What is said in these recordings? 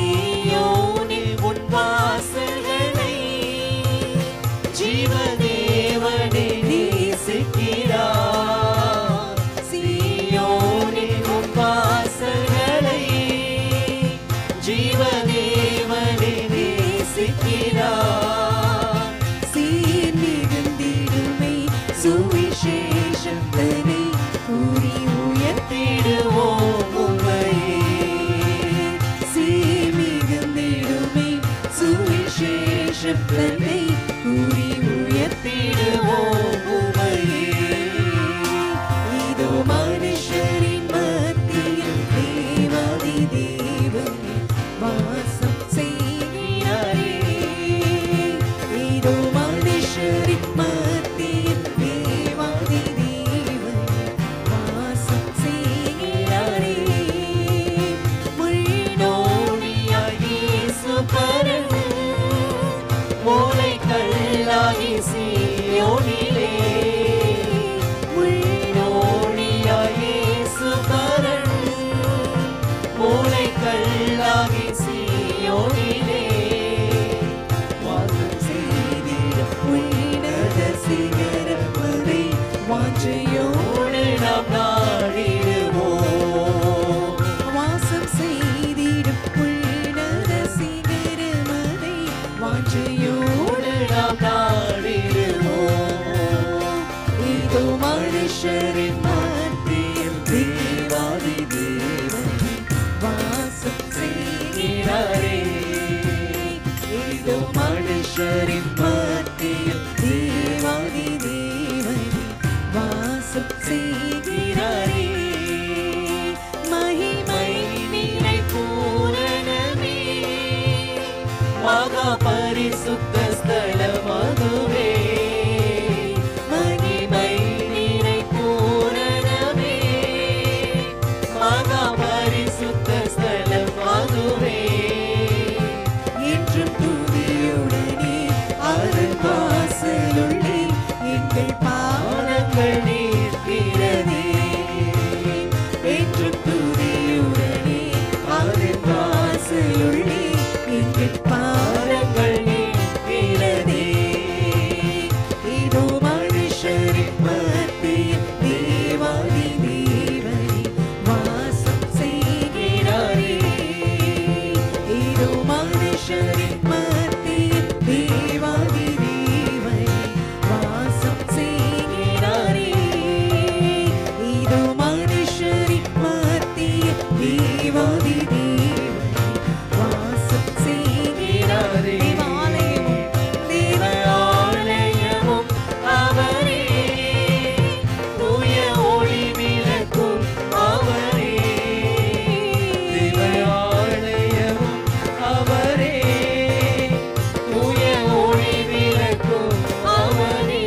சீயோனில் உன் வாசல்களை ஜீவதேவனே நேசிக்கிறார் சீயோனில் உன் வாசல்களை ஜீவதேவனே நேசிக்கிறார் சீர் மிகுந்திடுமே சுவிசேஷம் தனை கூறி உயர்த்திடுவோம் உம்மையே சீர் மிகுந்திடுமே சுவிசேஷம் தனை கூறி உயர்த்திடுவோம் உம்மையே இதோ மனுஷரின் மத்தியில் தேவாதி தேவனே வாசம் செய்கிறாரே இதோ மனுஷரின் மத்தியில் தேவாதி தேவனே வாசம் செய்கிறாரே முள்நோடியாய் இயேசு பரன் மூலைக்கல்லாகி சீயோனிலே முள்நோடியாய் இயேசு பரன் மூலைக்கல்லாகி சீயோனிலே வாசம் செய்திடும் உன்னத சிகரம் வரை வாஞ்சையோடு உன்னை நாம் நாடிடுவோம் வாசம் செய்திடும் உன்னத சிகரமதை வாஞ்சையோடு உன்னை நாம் நாடிடுவோம் இதோ மனுஷரின் மத்தியில் தேவாதி தேவனே வாசம் செய்கிறாரே இதோ மனுஷரின் மத்தியில் தேவாதி தேவனே வாசம் செய்கிறாரே மகிமை நிறை பூரணமே மகா பரிசுத்த ஸ்தலம் அதுவே மகிமை நிறை பூரணமே மகா பரிசுத்த ஸ்தலம் அதுவே என்றும் துதியுடனே அருள் வாசலுள்ளே எங்கள் பாவங்கள் நீக்கிறதே என்றும் துதியுடனே அருள் வாசலுள்ளே எங்கள் பாவங்கள் நீக்கிறதே இதோ மனுஷரின் மத்தியில் தேவாதி தேவனே வாசம் செய்கிறாரே இதோ மனுஷரின் மத்தியில் தேவாதி தேவனே வாசம் செய்கிறாரே இதோ மனுஷரின் மத்தியில் தேவாதி தேவனே வாசம் செய்கிறாரே தேவாலயமும் ஆலயமும் அவரே தூய ஒளி விளக்கும் அவரே ஆலயமும் அவரே தூய ஒளி விளக்கும் அவரே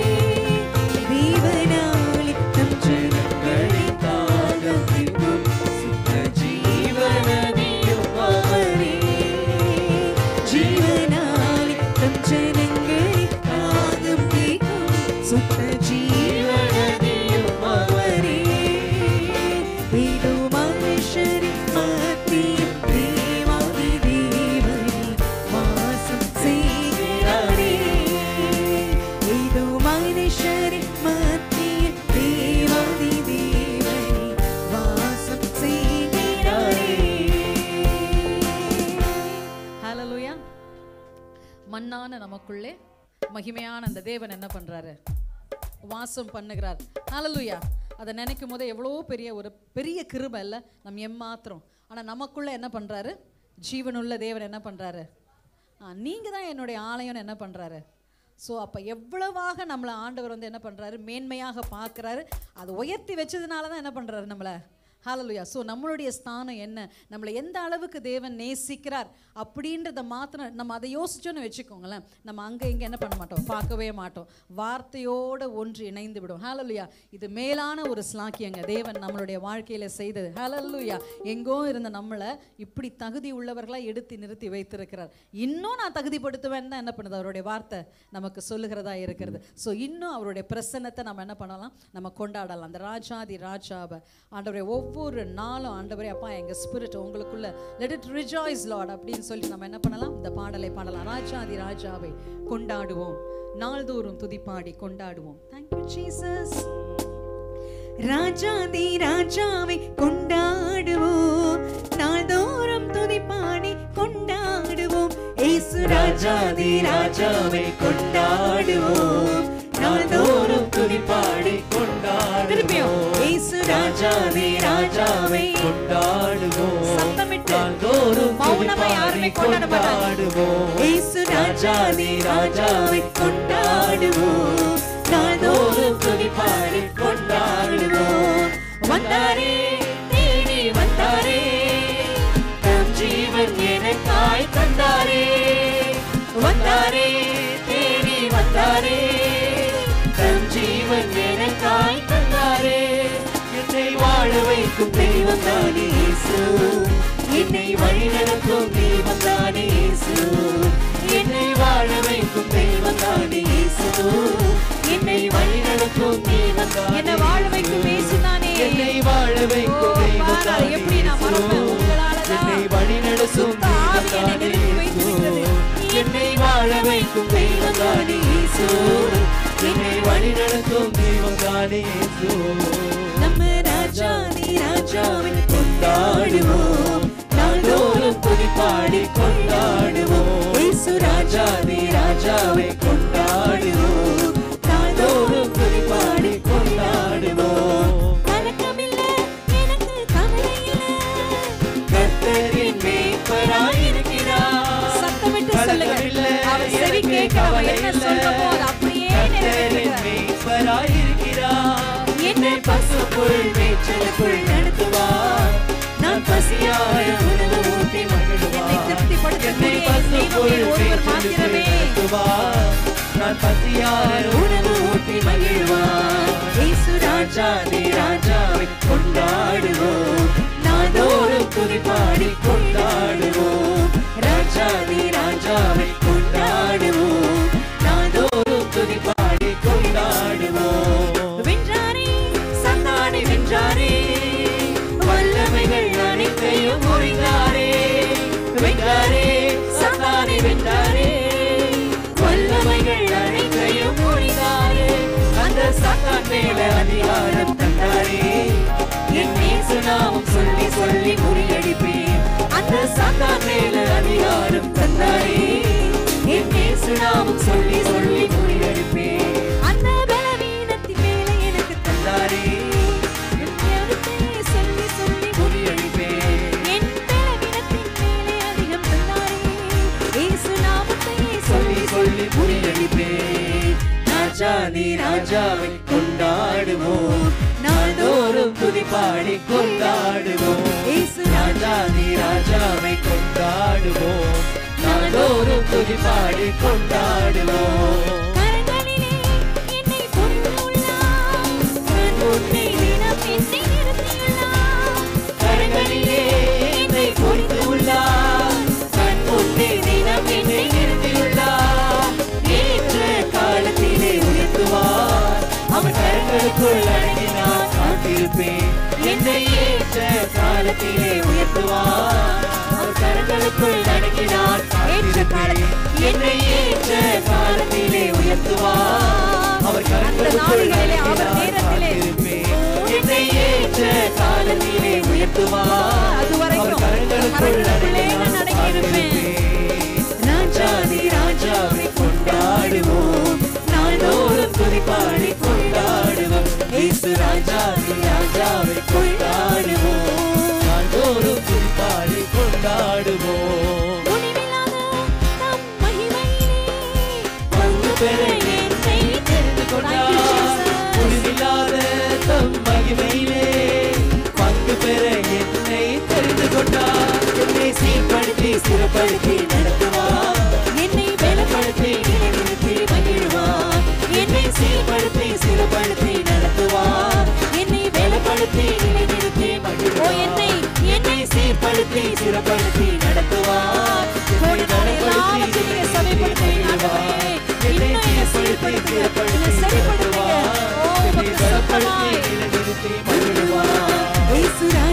தேவனாலே நம் ஜனங்களை தாகத்திற்கும் சுத்த ஜீவநதியும் அவரே ஜீவனாலே தம் ஜனங்களை தாகம் தீர்க்கும் சுத்த ஜீவநதியும் அவரே. இதோ மனுஷரின் மத்தியில் தேவாதி தேவனே வாசம் செய்கிறாரே. இதோ மனுஷரின் மத்தியில் தேவாதி தேவனே வாசம் செய்கிறாரே ஹalleluya மண்ணான நமக்குள்ளே மகிமையான அந்த தேவன் என்ன பண்றாரு வாசம் பண்ணுகிறார் ஹalleluya அதை நினைக்கும் போது எவ்வளோ பெரிய ஒரு பெரிய கிருபை இல்லை நம் எம்மாத்திரம் ஆனால் நமக்குள்ள என்ன பண்றாரு ஜீவனுள்ள தேவன் என்ன பண்றாரு ஆ, நீங்க தான் என்னுடைய ஆலயம்னு என்ன பண்றாரு ஸோ அப்போ எவ்வளவாக நம்மளை ஆண்டவர் வந்து என்ன பண்றாரு மேன்மையாக பார்க்குறாரு அது உயர்த்தி வச்சதுனால தான் என்ன பண்றாரு நம்மளை ஹalleluya ஸோ நம்மளுடைய ஸ்தானம் என்ன நம்மளை எந்த அளவுக்கு தேவன் நேசிக்கிறார் அப்படின்றத மாத்திரம் நம்ம அதை யோசிச்சோன்னு வச்சுக்கோங்களேன் நம்ம அங்கே இங்கே என்ன பண்ண மாட்டோம் பார்க்கவே மாட்டோம் வார்த்தையோடு ஒன்று இணைந்து விடும் ஹalleluya இது மேலான ஒரு ஸ்லாக்கியங்க தேவன் நம்மளுடைய வாழ்க்கையில செய்தது ஹalleluya எங்கோ இருந்த நம்மளை இப்படி தகுதி உள்ளவர்களாக எடுத்து நிறுத்தி வைத்திருக்கிறார் இன்னும் நான் தகுதிப்படுத்துவேன் தான் என்ன பண்ணுது அவருடைய வார்த்தை நமக்கு சொல்லுகிறதா இருக்கிறது ஸோ இன்னும் அவருடைய பிரசன்னத்தை நம்ம என்ன பண்ணலாம் நம்ம கொண்டாடலாம் அந்த ராஜாதி ராஜாவை ஆண்டவருடைய ஒவ்வொரு நாளும் ஆண்டவரே அப்பா எங்க ஸ்பிரிட் உங்களுக்குள்ள லெட் இட் ரிஜாய்ஸ் லார்ட் அப்படின்னு சொல்லி நம்ம என்ன பண்ணலாம் இந்த பாடலை பாடலாம் ராஜாதி ராஜாவை கொண்டாடுவோம் நாள்தோறும் துதிப்பாடி கொண்டாடுவோம் தேங்க்யூ ஜீசஸ் ராஜாதி ராஜாவை கொண்டாடுவோம் நாள்தோறும் துதிப்பாடி கொண்டாடுவோம் ஏசு ராஜாதி ராஜாவை கொண்டாடுவோம் நாள்தோறும் துதிப்பாடி கொண்டாடுவோம் திருப்பியும் ஏசு ராஜாதி ராஜாவை கொண்டாடுவோம் சத்தமிட்டு நாள்தோறும் மௌனமா யாருமே கொண்டாட மாட்டாங்க. கொண்டாடுவோம் ஏசு ராஜாதி ராஜாவை கொண்டாடுவோம் நாள்தோறும் துதிப்பாடி கொண்டாடுவோம் வந்தாரே தேடி வந்தாரே தம் ஜீவன் எனக்காய் தந்தாரே வந்தாரே தேடி வந்தாரே தம் ஜீவன் எனக்காய் தந்தாரே என்னை வாழ வைக்கும் தெய்வம் தானே இயேசு என்னை வழிநடத்தும் தெய்வம் தானே இயேசு என்னை வாழ வைக்கும் தெய்வம் தானே இயேசு என்னை வழிநடத்தும் தெய்வம் தானே என்ன வாழ வைக்கும் இயேசுதானே என்னை வாழ வைக்கும் ஓ, தெய்வம் பாரா, தானே எப்படி நான் மறப்பேன்? இயேசு. உங்களாலதான். என்னை வழிநடத்தும் சுத்த ஆவி தெய்வம் என்னை தானே நிறுத்தி வைத்திருக்கிறது. இயேசு. என்னை வாழ வைக்கும் தெய்வம் தானே இயேசு என்னை வழிநடத்தும் தெய்வம் தானே இயேசு நம்ம ராஜாதி ராஜாவை கொண்டாடுவோம் நாள்தோறும் துதிப்பாடி கொண்டாடுவோம் இயேசு ராஜாதி ராஜாவை கொண்டாடுவோம் நாள்தோறும் துதிப்பாடி கொண்டாடுவோம் கலக்கமில்லை எனக்கு கவலையில்லை கர்த்தரின் மேய்ப்பராயிருக்கிறார் சத்தமிட்டு சொல்லுங்க அவர் செவி கேட்கிறவன் என்ன சொல்றமோ அது அப்படியே நிறைவேற்றுகிறார் என்னை பசுக்குள் மேய்ச்சலுக்குள் நடத்துவார் நான் பசியார உணவு ஊட்டி என்னை மகிழ்வார் திருப்திப்படுத்தக்கூடிய என் தெய்வமே ஒருவர் மாத்திரமே நான் பசியார உணவு ஊட்டி மகிழ்வார் இயேசு ராஜாதி ராஜாவை கொண்டாடுவோம் நாள்தோறும் துதிப்பாடி கொண்டாடுவோம் ராஜாதி ராஜாவை கொண்டாடுவோம் நாள்தோறும் துதிப்பாடி கொண்டாடுவோம் வென்றாரே சந்தானை வென்றாரே வல்லமைகள் அனைத்தையும் முறிந்தாரே வென்றாரே சந்தானை வென்றாரே வல்லமைகள் அனைத்தையும் முறிந்தாரே அந்த சத்தான் மேல அதிகாரம் தந்தாரே என் இயேசு நாமம் சொல்லி சொல்லி முறியடிப்பேன் அந்த சத்தான் மேல அதிகாரம் தந்தாரே என் இயேசு நாமம் சொல்லி சொல்லி முறியடிப்பேன் அந்த பலவீனத்தின் மேல எனக்கு தந்தாரே என் ஞானத்தை சொல்லி சொல்லி முறியடிப்பேன் என் பலவீனத்தின் மேலே அதிகம் தந்தாரே இயேசு நாமத்தை சொல்லி சொல்லி முறியடிப்பேன் ராஜாதி ராஜாவை கொண்டாடுவோம் நாள்தோறும் துதிப்பாடி கொண்டாடுவோம் இயேசு ராஜாதி ராஜாவை கொண்டாடுவோம் நாள்தோறும் துதிப்பாடி கொண்டாடுவோம் கரங்களிலே என்னை கொண்டுள்ளார் நான் உன்னை தினம் என்னை நிறுத்தியுள்ளார் கரங்களிலே என்னை கொடுத்து உள்ளார் நான் உன்னை தினம் என்னை நிறுத்தியுள்ளார் ஏற்ற காலத்திலே உயர்த்துவார் அவன் கரங்களுக்குள் அடங்கி நான் காத்திருப்பேன் என்னை ஏற்ற காலத்திலே உயர்த்துவார் அவன் கரங்களுக்குள் அடங்கி நான் ஏற்ற காலத்தில் என்னை ஏற்ற காலத்திலே உயர்த்துவார் அவர் அந்த நாடுகளிலே அவர் நேரத்திலே என்னை ஏற்ற காலத்திலே உயர்த்துவார் அது வரைக்கும் அவர் கரங்களுக்குள் கரங்களுக்குள்ளே நான் அடங்கி அடங்கியிருப்பேன். ராஜாதி ராஜாவை கொண்டாடுவோம் நாள்தோறும் துதிப்பாடி கொண்டாடுவோம் இயேசு ராஜாதி ராஜாவை கொண்டாடுவோம் நாள்தோறும் துதிப்பாடி கொண்டாடுவோம் முடிவில்லாத தம் மகிமையிலே பங்கு பெற என்னை தெரிந்து கொண்டார் முடிவில்லாத தம் மகிமையிலே பங்கு பெற என்னை தெரிந்து கொண்டார் என்னை சீர்படுத்தி சிறப்படுத்தி நடத்துவார் என்னை பலப்படுத்தி நிலைநிறுத்தி மகிழ்வார் என்னை சீர்படுத்தி சிறப்படுத்தி நடத்துவார் என்னை பலப்படுத்தி நிலைநிறுத்தி மகிழ்வார் என்னை என்னை சீர்படுத்தி சிறப்படுத்தி நடத்துவார் கோடி நாள் எல்லாவற்றையும் நீங்க சரிப்படுத்துவீங்க, ஆண்டவரே. இன்னும் என்னை சீர்படுத்துங்க, என்னை சரிப்படுத்துங்க. ஓ, உமக்கு சொந்தமாய். இயேசு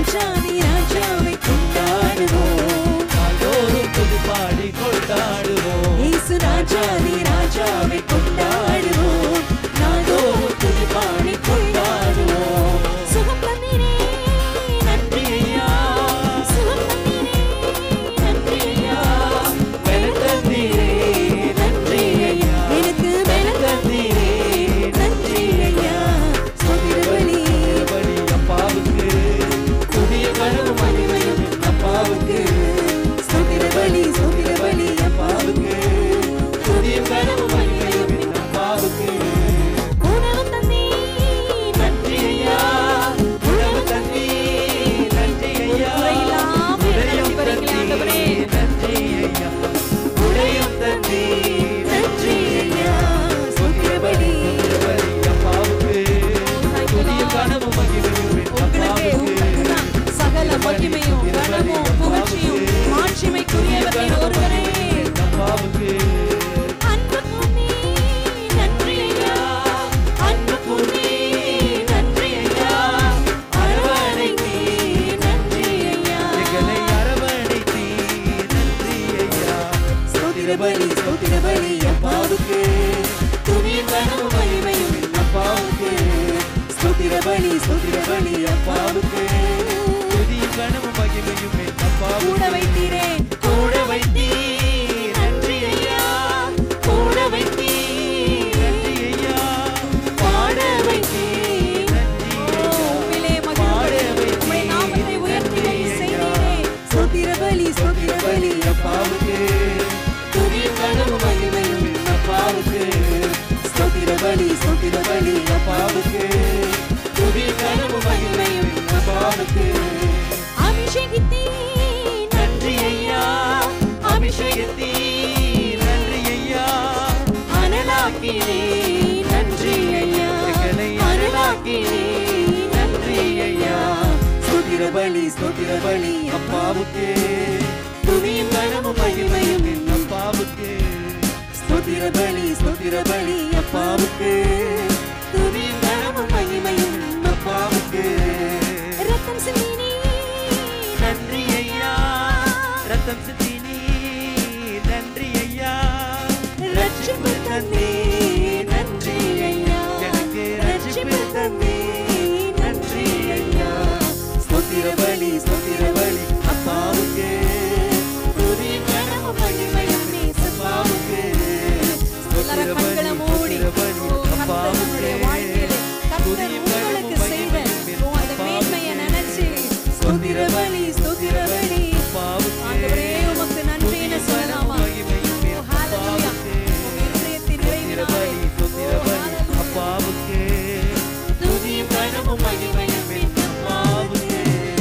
ஸ்தோத்திர பலி ஸ்தோத்திர பலி அப்பாவுக்கு துதியும் கனமும் மகிமையும் அப்பாவுக்கு ஸ்தோத்திர பலி ஸ்தோத்திர பலி அப்பாவுக்கு துதியும் கனமும் மகிமையுமே கூட அப்பாவுக்கு வைத்தீரே கூட வைத்தீர் நன்றி ஐயா கூட வைத்தீர் நன்றி ஐயா பாட வைத்தீர் நன்றி ஓ, உம்மிலே மகிழ்ந்து உம்முடைய நாமத்தை உயர்த்தும்படி செய்தீரே. ஸ்தோத்திர பலி ஸ்தோத்திர பலி அப்பாவுக்கு துதியும் கனமும் மகிமையும் அப்பாவுக்கு ஸ்தோத்திர பலி ஸ்தோத்திர பலி அப்பாவுக்கு துதியும் கனமும் மகிமையும் அப்பாவுக்கு அபிஷேகித்தீர் நன்றி ஐயா அபிஷேகத்தீர் நன்றி ஐயா அனலாக்கினீர் நன்றி ஐயா எங்களை அனலாக்கினீர் நன்றி ஐயா ஸ்தோத்திர பலி ஸ்தோத்திர பலி அப்பாவுக்கு துதியும் கனமும் மகிமையும் அப்பாவுக்கு ஸ்தோத்திர பலி ஸ்தோத்திர பலி அப்பாவுக்கு துதியும் கனமும் மகிமையும் அப்பாவுக்கு ரத்தம் சிந்தினீ நன்றி ஐயா ரத்தம் சிந்தினி நன்றி ஐயா ரட்சிப்பு தந்தே நன்றி ஐயா எனக்கு ரட்சிப்பு தந்தே நன்றி ஐயா ஸ்தோத்திர பலி ஸ்தோத்திர பலி அப்பாவுக்கு துதியும் கனமும் மகிமையும் நேசப்பாவுக்கு எல்லாரும் கண்களை மூடி ஓ, கர்த்தர் உன்னுடைய வாழ்க்கையிலே கர்த்தர் உங்களுக்கு செய்த ஓ, அந்த மேன்மையை நினைச்சு ஸ்தோத்திர பலி ஸ்தோத்திர பலி ஆண்டவரே உமக்கு நன்றின்னு சொல்லலாமா ஓ, ஹalleluya. உங்க இருதயத்தின் நிறைவினாலே, ஓ, ஹalleluya. அப்பாவுக்கு துதியும் கனமும் மகிமையும் என் அப்பாவுக்கு.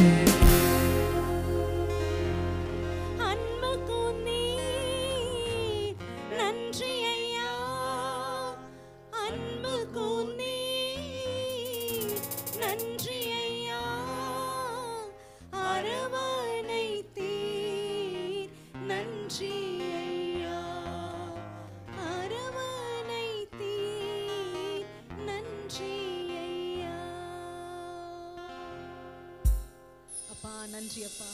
அன்பு கூர்ந்தீர், நன்றி ஐயா. அன்பு கூர்ந்தீர், நன்றி ஐயா. அரவணைத்தீர், நன்றி ஐயா. அரவணைத்தீர், நன்றி ஐயா. அப்பா நன்றி அப்பா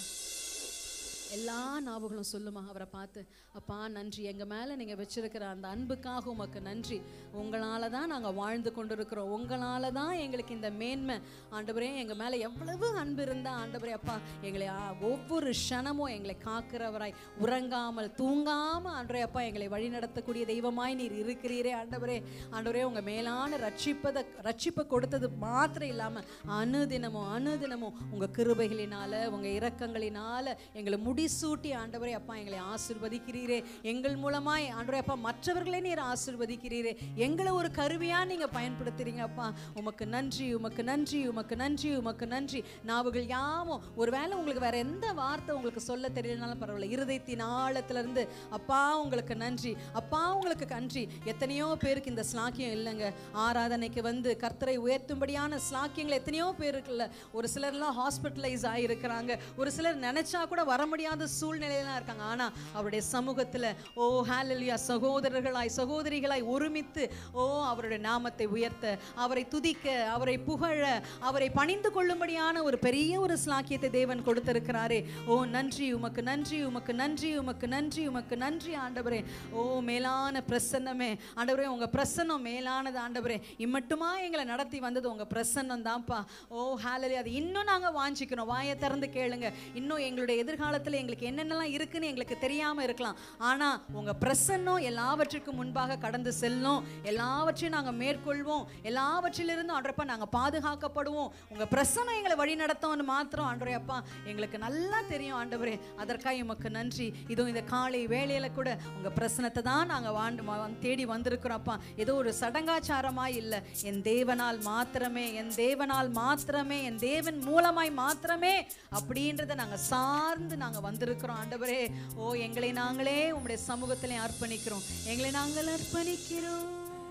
எல்லா ஞாபகங்களும் சொல்லுமா அவரை பார்த்து அப்பா நன்றி எங்கள் மேலே நீங்கள் வச்சிருக்கிற அந்த அன்புக்காக உமக்கு நன்றி உங்களால் தான் நாங்கள் வாழ்ந்து கொண்டிருக்கிறோம் உங்களால் தான் எங்களுக்கு இந்த மேன்மை ஆண்டவரே எங்கள் மேலே எவ்வளவு அன்பு இருந்தால் ஆண்டவரே அப்பா எங்களை ஆ, ஒவ்வொரு க்ஷணமும் எங்களை காக்கிறவராய் உறங்காமல் தூங்காமல் ஆண்டவரே அப்பா எங்களை வழிநடத்தக்கூடிய தெய்வமாய் நீர் இருக்கிறீரே ஆண்டவரே ஆண்டவரே உங்கள் மேலான ரட்சிப்பதை ரட்சிப்பை கொடுத்தது மாத்திரம் இல்லாமல் அனுதினமும் அனுதினமும் உங்கள் கிருபைகளினால உங்கள் இரக்கங்களினால எங்களை முடிசூட்டி ஆண்டவரே அப்பா எங்களை ஆசிர்வதிக்கிறீரே எங்கள் மூலமாய் ஆண்டவரே அப்பா மற்றவர்களே நீர் ஆசிர்வதிக்கிறீரே எங்களை ஒரு கருவியா நீங்க பயன்படுத்துறீங்க அப்பா உமக்கு நன்றி உமக்கு நன்றி உமக்கு நன்றி உமக்கு நன்றி நாவுகள் யாவும் ஒருவேளை உங்களுக்கு வேற எந்த வார்த்தை உங்களுக்கு சொல்ல தெரியலனாலும் பரவாயில்ல இருதயத்தின் ஆழத்துல இருந்து அப்பா உங்களுக்கு நன்றி அப்பா உங்களுக்கு நன்றி எத்தனையோ பேருக்கு இந்த ஸ்லாக்கியம் இல்லைங்க ஆராதனைக்கு வந்து கர்த்தரை உயர்த்தும்படியான ஸ்லாக்கியங்கள் எத்தனையோ பேர் இருக்குல்ல ஒரு சிலர்லாம் ஹாஸ்பிட்டலைஸ் ஆகியிருக்கிறாங்க ஒரு சிலர் நினைச்சா கூட வர முடியாத சூழ்நிலையெல்லாம் இருக்காங்க ஆனா அவருடைய சமூகத்துல ஓ ஹalleluya சகோதரர்களாய் சகோதரிகளாய் ஒருமித்து ஓ அவருடைய நாமத்தை உயர்த்த அவரை துதிக்க அவரை புகழ அவரை பணிந்து கொள்ளும்படியான ஒரு பெரிய ஒரு ஸ்லாக்கியத்தை தேவன் கொடுத்திருக்கிறாரே ஓ நன்றி உமக்கு நன்றி உமக்கு நன்றி உமக்கு நன்றி உமக்கு நன்றி ஆண்டவரே ஓ மேலான பிரசன்னமே ஆண்டவரே உங்க பிரசன்னம் மேலானது ஆண்டவரே இம்மட்டுமா எங்களை நடத்தி வந்தது உங்க பிரசன்னம் தான்ப்பா ஓ ஹalleluya அது இன்னும் நாங்க வாஞ்சிக்கணும் வாயை திறந்து கேளுங்க இன்னும் எங்களுடைய எதிர்காலத்துல எங்களுக்கு என்னென்னலாம் இருக்குன்னு எங்களுக்கு தெரியாம இருக்கலாம் ஆனா உங்க பிரசன்னம் எல்லாவற்றுக்கும் முன்பாக கடந்து செல்லும் எல்லாவற்றையும் நாங்க மேற்கொள்வோம் எல்லாவற்றிலிருந்து ஆண்டரப்பா நாங்க பாதுகாக்கப்படுவோம் உங்க பிரசன்னம் எங்களை வழி நடத்தோம்னு மாத்திரம் ஆண்டரே அப்பா எங்களுக்கு நல்லா தெரியும் ஆண்டவரே அதற்காக உமக்கு நன்றி இதோ இந்த காலை வேளையில கூட உங்க பிரசனத்தை தான் நாங்க வாண்டு வ- வந்து தேடி வந்திருக்கிறோம் அப்பா ஏதோ ஒரு சடங்காச்சாரமா இல்லை என் தேவனால் மாத்திரமே என் தேவனால் மாத்திரமே என் தேவன் மூலமாய் மாத்திரமே அப்படின்றத நாங்க சார்ந்து நாங்க வந்திருக்கிறோம் ஆண்டவரே ஓ எங்களை நாங்களே உங்களுடைய சமூகத்திலே அர்ப்பணிக்கிறோம் எங்களை நாங்கள் அர்ப்பணிக்கிறோம்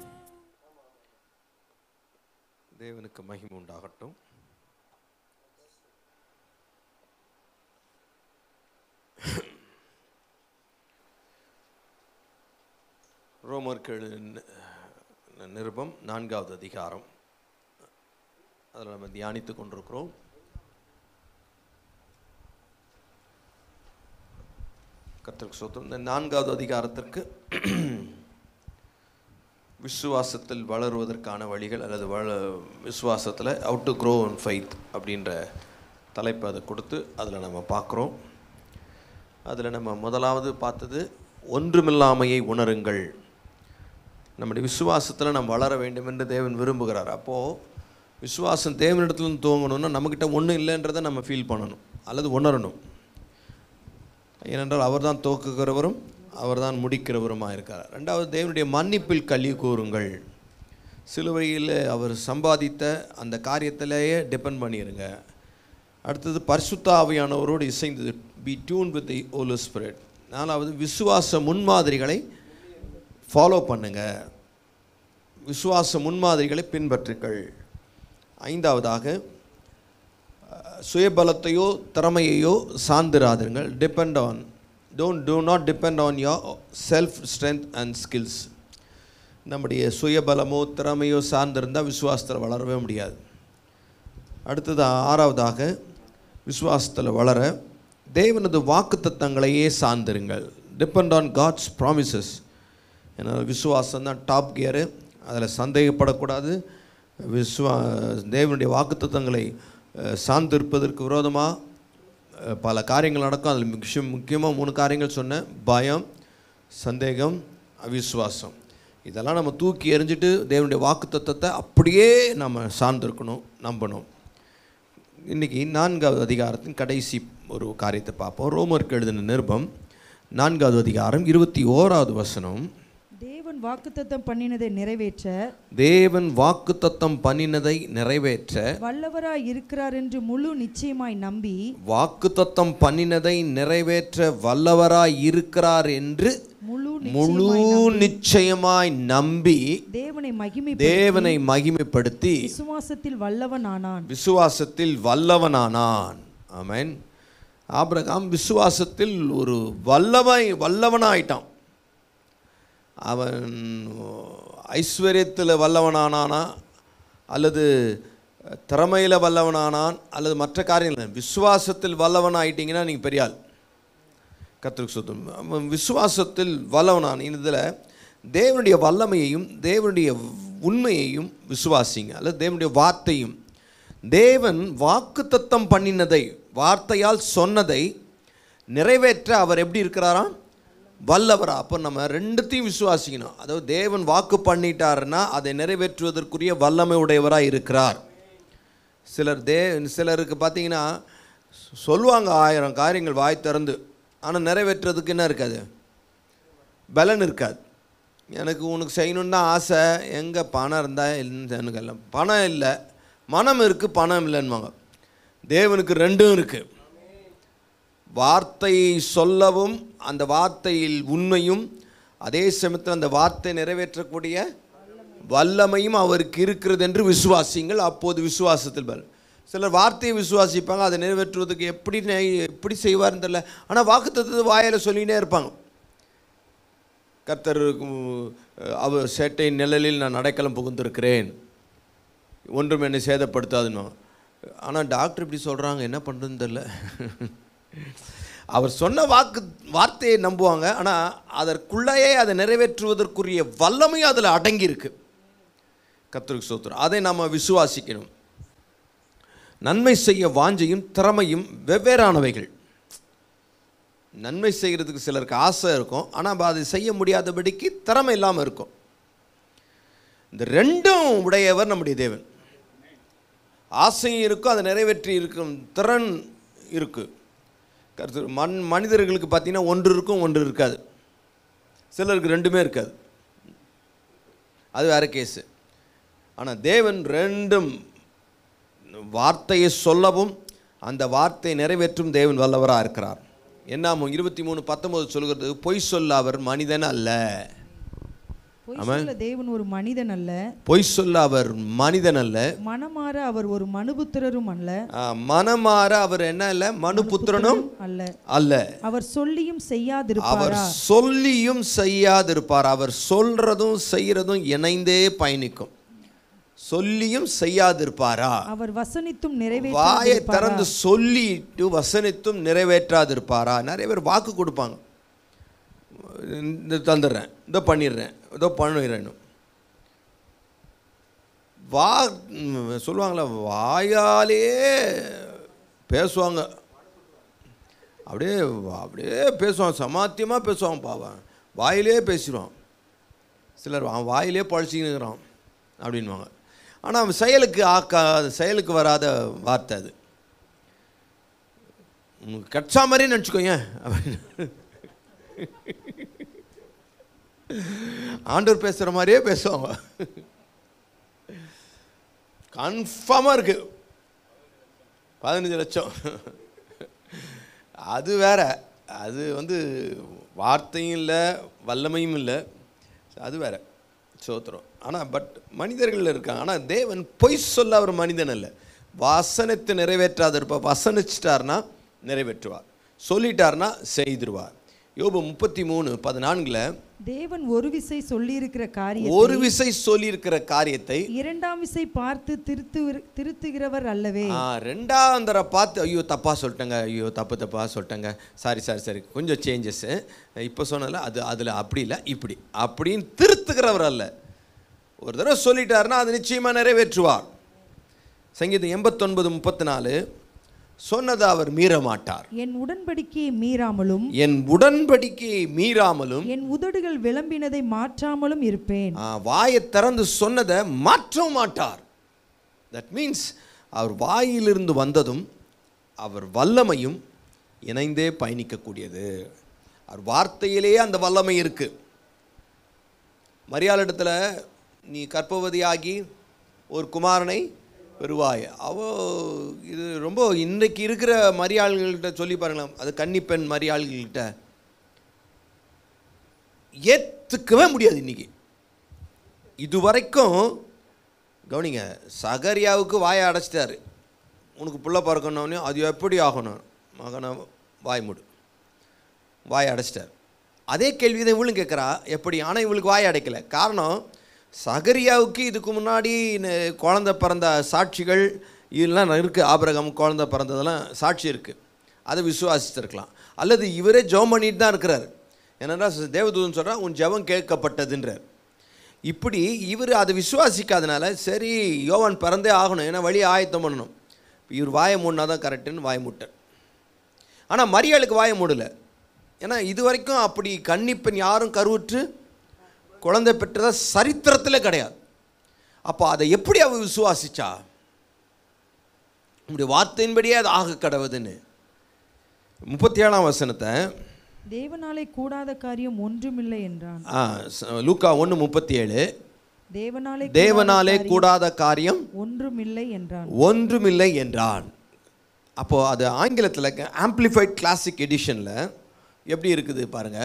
தேவனுக்கு மகிமை உண்டாகட்டும் ரோமர்கள் நி- நிருபம் நான்காவது அதிகாரம் அதில் நம்ம தியானித்து கொண்டிருக்கிறோம் கர்த்தருக்கு சோத்திரம் இந்த நான்காவது அதிகாரத்திற்கு விசுவாசத்தில் வளருவதற்கான வழிகள் அல்லது வள விசுவாசத்தில் out to grow and faith அப்படின்ற தலைப்பை அதை கொடுத்து அதில் நம்ம பார்க்குறோம் அதில் நம்ம முதலாவது பார்த்தது ஒன்றுமில்லாமையை உணருங்கள் நம்முடைய விசுவாசத்தில் நாம் வளர வேண்டும் என்று தேவன் விரும்புகிறார் அப்போது விசுவாசம் தேவனிடத்துலேருந்து துவங்கணும்னா நம்மக்கிட்ட ஒன்றும் இல்லைன்றதை நம்ம ஃபீல் பண்ணணும் அல்லது உணரணும் ஏனென்றால் அவர்தான் துவக்குகிறவரும் அவர்தான் முடிக்கிறவருமாக இருக்கிறார் ரெண்டாவது தேவனுடைய மன்னிப்பில் களி கூறுங்கள் சிலுவையில் அவர் சம்பாதித்த அந்த காரியத்திலேயே டிபெண்ட் பண்ணிடுங்க அடுத்தது பரிசுத்த ஆவியானவரோடு இசைந்தது be tune with the holy spirit நாலாவது விசுவாச முன்மாதிரிகளை ஃபாலோ பண்ணுங்க விசுவாச முன்மாதிரிகளை பின்பற்றுங்கள் ஐந்தாவதாக அஹ், சுயபலத்தையோ திறமையையோ சார்ந்திராதுங்கள் depend on don't do not depend on your self strength and skills நம்முடைய சுயபலமோ திறமையோ சார்ந்திருந்தால் விசுவாசத்தில் வளரவே முடியாது அடுத்தது ஆறாவதாக விசுவாசத்தில் வளர தேவனது வாக்குத்தத்தங்களையே சார்ந்திருங்கள் டிபெண்ட் ஆன் காட்ஸ் ப்ராமிசஸ் ஏன்னா விசுவாசம் தான் டாப் கியரு அதில் சந்தேகப்படக்கூடாது விஸ்வா தேவனுடைய வாக்குத்தத்தங்களை அஹ், சார்ந்திருப்பதற்கு விரோதமாக அஹ், பல காரியங்கள் நடக்கும் அதில் முக்கிய முக்கியமாக மூணு காரியங்கள் சொன்னேன் பயம் சந்தேகம் அவிசுவாசம் இதெல்லாம் நம்ம தூக்கி எறிஞ்சிட்டு தேவனுடைய வாக்குத்தத்தத்தை அப்படியே நம்ம சார்ந்திருக்கணும் நம்பணும் இன்றைக்கி நான்காவது அதிகாரத்தின் கடைசி ஒரு காரியத்தை பார்ப்போம் ரோமருக்கு எழுதின நிருபம் நான்காவது அதிகாரம் இருபத்தி ஓராவது வசனம் தேவன் வாக்குத்தத்தம் பண்ணினதை நிறைவேற்ற தேவன் வாக்குத்தத்தம் பண்ணினதை நிறைவேற்ற வல்லவராய் இருக்கிறார் என்று முழு நிச்சயமாய் நம்பி வாக்குத்தத்தம் பண்ணினதை நிறைவேற்ற வல்லவராய் இருக்கிறார் என்று முழு முழு நிச்சயமாய் நம்பி தேவனை மகிமை தேவனை மகிமைப்படுத்தி விசுவாசத்தில் வல்லவன் ஆனான் விசுவாசத்தில் வல்லவனானான் ஆமென் ஆபிரகாம் விசுவாசத்தில் ஒரு வல்லவை வல்லவனாயிட்டான் அவன் ஐஸ்வர்யத்தில் வல்லவனானானா அல்லது திறமையில் வல்லவனானான் அல்லது மற்ற காரியங்கள் விசுவாசத்தில் வல்லவன் ஆயிட்டீங்கன்னா நீங்கள் பெரிய ஆள் கத்திரிக்கு சுத்தம் அவன் விசுவாசத்தில் வல்லவனான் இதில் தேவனுடைய வல்லமையையும் தேவனுடைய உண்மையையும் விசுவாசிங்க அல்லது தேவனுடைய வார்த்தையும் தேவன் வாக்குத்தத்தம் பண்ணினதை வார்த்தையால் சொன்னதை நிறைவேற்ற அவர் எப்படி இருக்கிறாராம் வல்லவரா அப்போ நம்ம ரெண்டுத்தையும் விசுவாசிக்கணும் அதாவது தேவன் வாக்கு பண்ணிட்டாருன்னா அதை நிறைவேற்றுவதற்குரிய வல்லமை உடையவராக இருக்கிறார் சிலர் தே சிலருக்கு பார்த்தீங்கன்னா சொல்லுவாங்க ஆயிரம் காரியங்கள் வாய் திறந்து ஆனால் நிறைவேற்றுறதுக்கு என்ன இருக்காது பலன் இருக்காது எனக்கு உனக்கு செய்யணுன்னு தான் ஆசை எங்கே பணம் இருந்தால் எனக்கு எல்லாம் பணம் இல்லை மனம் இருக்குது பணம் இல்லைன்னுவாங்க தேவனுக்கு ரெண்டும் இருக்குது வார்த்தையை சொல்லவும் அந்த வார்த்தையில் உண்மையும் அதே சமயத்தில் அந்த வார்த்தை நிறைவேற்றக்கூடிய வல்லமையும் அவருக்கு இருக்கிறது என்று விசுவாசிங்கள் அப்போது விசுவாசத்தில் பலன் சிலர் வார்த்தையை விசுவாசிப்பாங்க அதை நிறைவேற்றுவதற்கு எப்படி நெய்- எப்படி செய்வார்னு தெரியல ஆனால் வாக்குத்தத்தத்தை வாயில் சொல்லினே இருப்பாங்க கர்த்தர் உம், அவர் சேட்டை நிழலில் நான் அடைக்கலம் புகுந்திருக்கிறேன் ஒன்றும் என்னை சேதப்படுத்தாதுன்னு ஆனால் டாக்டர் இப்படி சொல்கிறாங்க என்ன பண்ணுறதுன்னு தெரில அவர் சொன்ன வாக்கு வார்த்தையை நம்புவாங்க ஆனால் அதற்குள்ளேயே அதை நிறைவேற்றுவதற்குரிய வல்லமையும் அதில் அடங்கியிருக்கு கர்த்தருக்கு சோத்திரம் அதை நாம் விசுவாசிக்கணும் நன்மை செய்ய வாஞ்சையும் திறமையும் வெவ்வேறானவைகள் நன்மை செய்கிறதுக்கு சிலருக்கு ஆசை இருக்கும் ஆனால் அதை செய்ய முடியாதபடிக்கு திறமை இல்லாமல் இருக்கும் இந்த ரெண்டும் உடையவர் நம்முடைய தேவன் ஆசையும் இருக்கும் அதை நிறைவேற்றி இருக்கும் திறன் இருக்குது கருத்து மண் மனிதர்களுக்கு பார்த்தீங்கன்னா ஒன்று இருக்கும் ஒன்று இருக்காது சிலருக்கு ரெண்டுமே இருக்காது அது வேற கேஸு ஆனால் தேவன் ரெண்டும் வார்த்தையை சொல்லவும் அந்த வார்த்தையை நிறைவேற்றும் தேவன் வல்லவராக இருக்கிறார் என்னாமோ இருபத்தி மூணு பத்தொன்பது சொல்கிறது பொய் சொல்ல அவர் மனிதன் அல்ல பொய் சொல்ல தேவன் ஒரு மனிதன் அல்ல பொய் சொல்ல அவர் மனிதன் அல்ல மனமாற அவர் ஒரு மனுபுத்திரரும் அல்ல ஆ, மனமாற அவர் என்ன இல்லை மனுபுத்திரனும் அல்ல அல்ல அவர் சொல்லியும் அவர் செய்யாதிருப்பாரா சொல்லியும் செய்யாதிருப்பார் அவர் சொல்றதும் செய்யறதும் இணைந்தே பயணிக்கும் சொல்லியும் செய்யாதிருப்பாரா அவர் வசனித்தும் வாயை நிறைவேற்றாதிருப்பாரா திறந்து சொல்லிட்டு வசனித்தும் நிறைவேற்றாதிருப்பாரா நிறைய பேர் வாக்கு கொடுப்பாங்க இந்த தந்துடுறேன் இதோ பண்ணிடுறேன் இதோ பண்ணிடுறேன்னு வா ம், சொல்லுவாங்களே வாயாலே பேசுவாங்க அப்படியே அப்படியே பேசுவான் சமாத்தியமாக பேசுவான் பாவன் வாயிலே பேசிடுவான் சிலர் அவன் வாயிலே பழச்சிக்கிறான் அப்படின்வாங்க ஆனால் அவன் செயலுக்கு ஆக்கா செயலுக்கு வராத வார்த்தை அது உனக்கு கட்சா மாதிரி நினச்சிக்கோங்க அப்படின்னு ஆண்டவர் பேசுகிற மாதிரியே பேசுவாங்க கன்ஃபார்மாக இருக்கு பதினஞ்சு லட்சம் அது வேற அது வந்து வார்த்தையும் இல்லை வல்லமையும் இல்லை அது வேற சோத்திரம் ஆனால் பட் மனிதர்கள் இருக்காங்க ஆனால் தேவன் பொய் சொல்ல அவர் மனிதன் அல்ல வசனத்தை நிறைவேற்றாத இருப்பார் வசனிச்சிட்டார்னா நிறைவேற்றுவார் சொல்லிட்டார்னா செய்திருவார் யோபு முப்பத்தி மூணு பதினான்கில் தேவன் ஒரு விசை சொல்லியிருக்கிற காரியம் ஒரு விசை சொல்லியிருக்கிற காரியத்தை இரண்டாம் விசை பார்த்து திருத்து திருத்துகிறவர் அல்லவே ஆ, ரெண்டாம் தடவை பார்த்து ஐயோ தப்பாக சொல்லிட்டேங்க ஐயோ தப்பு தப்பாக சொல்லிட்டேங்க சாரி சாரி சாரி கொஞ்சம் சேஞ்சஸ்ஸு இப்போ சொன்னல அது அதில் அப்படி இல்லை இப்படி அப்படின்னு திருத்துக்கிறவர் அல்ல ஒரு தடவை சொல்லிட்டாருன்னா அது நிச்சயமாக நிறைவேற்றுவார் சங்கீதம் எண்பத்தொன்பது முப்பத்தி நாலு சொன்னதை அவர் மீற மாட்டார் என் உடன்படிக்கையை மீறாமலும் என் உடன்படிக்கையை மீறாமலும் என் உதடுகள் விளம்பினதை மாற்றாமலும் இருப்பேன் ஆ, வாயை திறந்து சொன்னதை மாற்றவும் மாட்டார் தட் மீன்ஸ் அவர் வாயிலிருந்து வந்ததும் அவர் வல்லமையும் இணைந்தே பயணிக்கக்கூடியது அவர் வார்த்தையிலேயே அந்த வல்லமை இருக்கு மரியாளிடத்தில் நீ கற்பவதியாகி ஒரு குமாரனை பெறுவாய் அவ இது ரொம்ப இன்றைக்கு இருக்கிற மரியாள்கள்கிட்ட சொல்லி பாருங்களேன் அது கன்னிப்பெண் மரியாள்கள்கிட்ட ஏற்றுக்கவே முடியாது இன்னைக்கு இதுவரைக்கும் கவனிங்க சகரியாவுக்கு வாயை அடைச்சிட்டாரு உனக்கு புள்ள பிறக்கணுன்னே அது எப்படி ஆகணும் மகனை வாய் மூடு வாயை அடைச்சிட்டார் அதே கேள்வி தான் இவளும் கேட்குறா எப்படி ஆனால் இவளுக்கு வாயை அடைக்கல காரணம் சகரியாவுக்கு இதுக்கு முன்னாடி ந- குழந்தை பிறந்த சாட்சிகள் இதெல்லாம் இருக்குது ஆபரகம் குழந்தை பிறந்ததெல்லாம் சாட்சி இருக்குது அதை விசுவாசித்திருக்கலாம் அல்லது இவரே ஜெபம் பண்ணிட்டு தான் இருக்கிறார் என்னன்னா தேவதூதன் சொல்கிறா உன் ஜெபம் கேட்கப்பட்டதுன்றார் இப்படி இவர் அதை விசுவாசிக்காதனால சரி யோவான் பிறந்தே ஆகணும் ஏன்னா வழி ஆயத்தம் பண்ணணும் இவர் வாயை மூடினா தான் கரெக்டுன்னு வாய் மூட்டார் ஆனால் மரியாளுக்கு வாயை மூடலை ஏன்னா இது வரைக்கும் அப்படி கன்னிப்பெண் யாரும் கருவுற்று குழந்தை பெற்றதா சரித்திரத்தில் கிடையாது அப்போ அதை எப்படி அவ விசுவாசிச்சா நம்முடைய வார்த்தையின்படியே அது ஆக கடவுதுன்னு முப்பத்தி ஏழாம் வசனத்தை தேவனாலே கூடாத காரியம் ஒன்றுமில்லை என்றான் ஆ, ச- லூக்கா ஒன்று முப்பத்தி ஏழு தேவனாலே தேவனாலே கூடாத காரியம் ஒன்றுமில்லை என்றான் ஒன்றுமில்லை என்றான் அப்போது அது ஆங்கிலத்தில் ஆம்ப்ளிஃபைட் கிளாசிக் எடிஷனில் எப்படி இருக்குது பாருங்க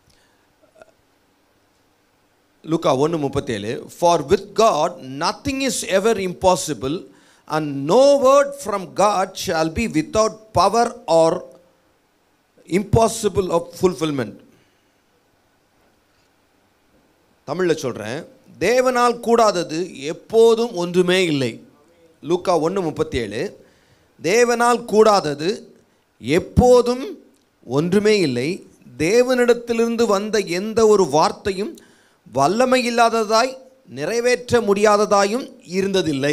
லுக்கா ஒன்று முப்பத்தேழு for with God nothing is ever impossible and no word from God shall be without power or impossible of fulfilment தமிழில் சொல்கிறேன் தேவனால் கூடாதது எப்போதும் ஒன்றுமே இல்லை லூக்கா ஒன்று முப்பத்தி ஏழு தேவனால் கூடாதது எப்போதும் ஒன்றுமே இல்லை தேவனிடத்திலிருந்து வந்த எந்த ஒரு வார்த்தையும் வல்லமை இல்லாததாய் நிறைவேற்ற முடியாததாயும் இருந்ததில்லை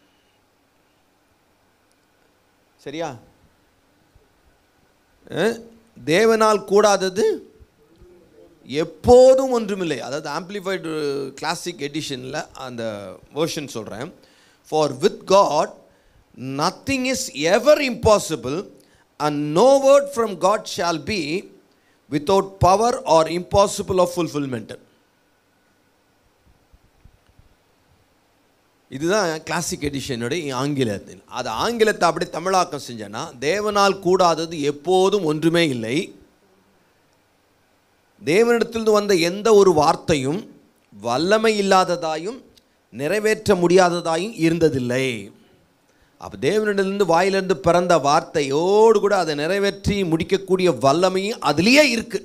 சரியா அஹ், தேவனால் கூடாதது எப்போதும் ஒன்றுமில்லை அதாவது ஆம்ப்ளிஃபைடு கிளாசிக் எடிஷனில் அந்த வேர்ஷன் சொல்கிறேன் for with God nothing is ever impossible and no word from God shall be without power or impossible of fulfilment இதுதான் கிளாசிக் எடிஷனுடைய ஆங்கிலத்தின் அது ஆங்கிலத்தை அப்படி தமிழாக்கம் செஞ்சேன்னா தேவனால் கூடாதது எப்போதும் ஒன்றுமே இல்லை தேவனிடத்திலிருந்து வந்த எந்த ஒரு வார்த்தையும் வல்லமை இல்லாததாயும் நிறைவேற்ற முடியாததாயும் இருந்ததில்லை அப்போ தேவனிடத்திலிருந்து வாயிலிருந்து பிறந்த வார்த்தையோடு கூட அதை நிறைவேற்றி முடிக்கக்கூடிய வல்லமையும் அதுலேயே இருக்கு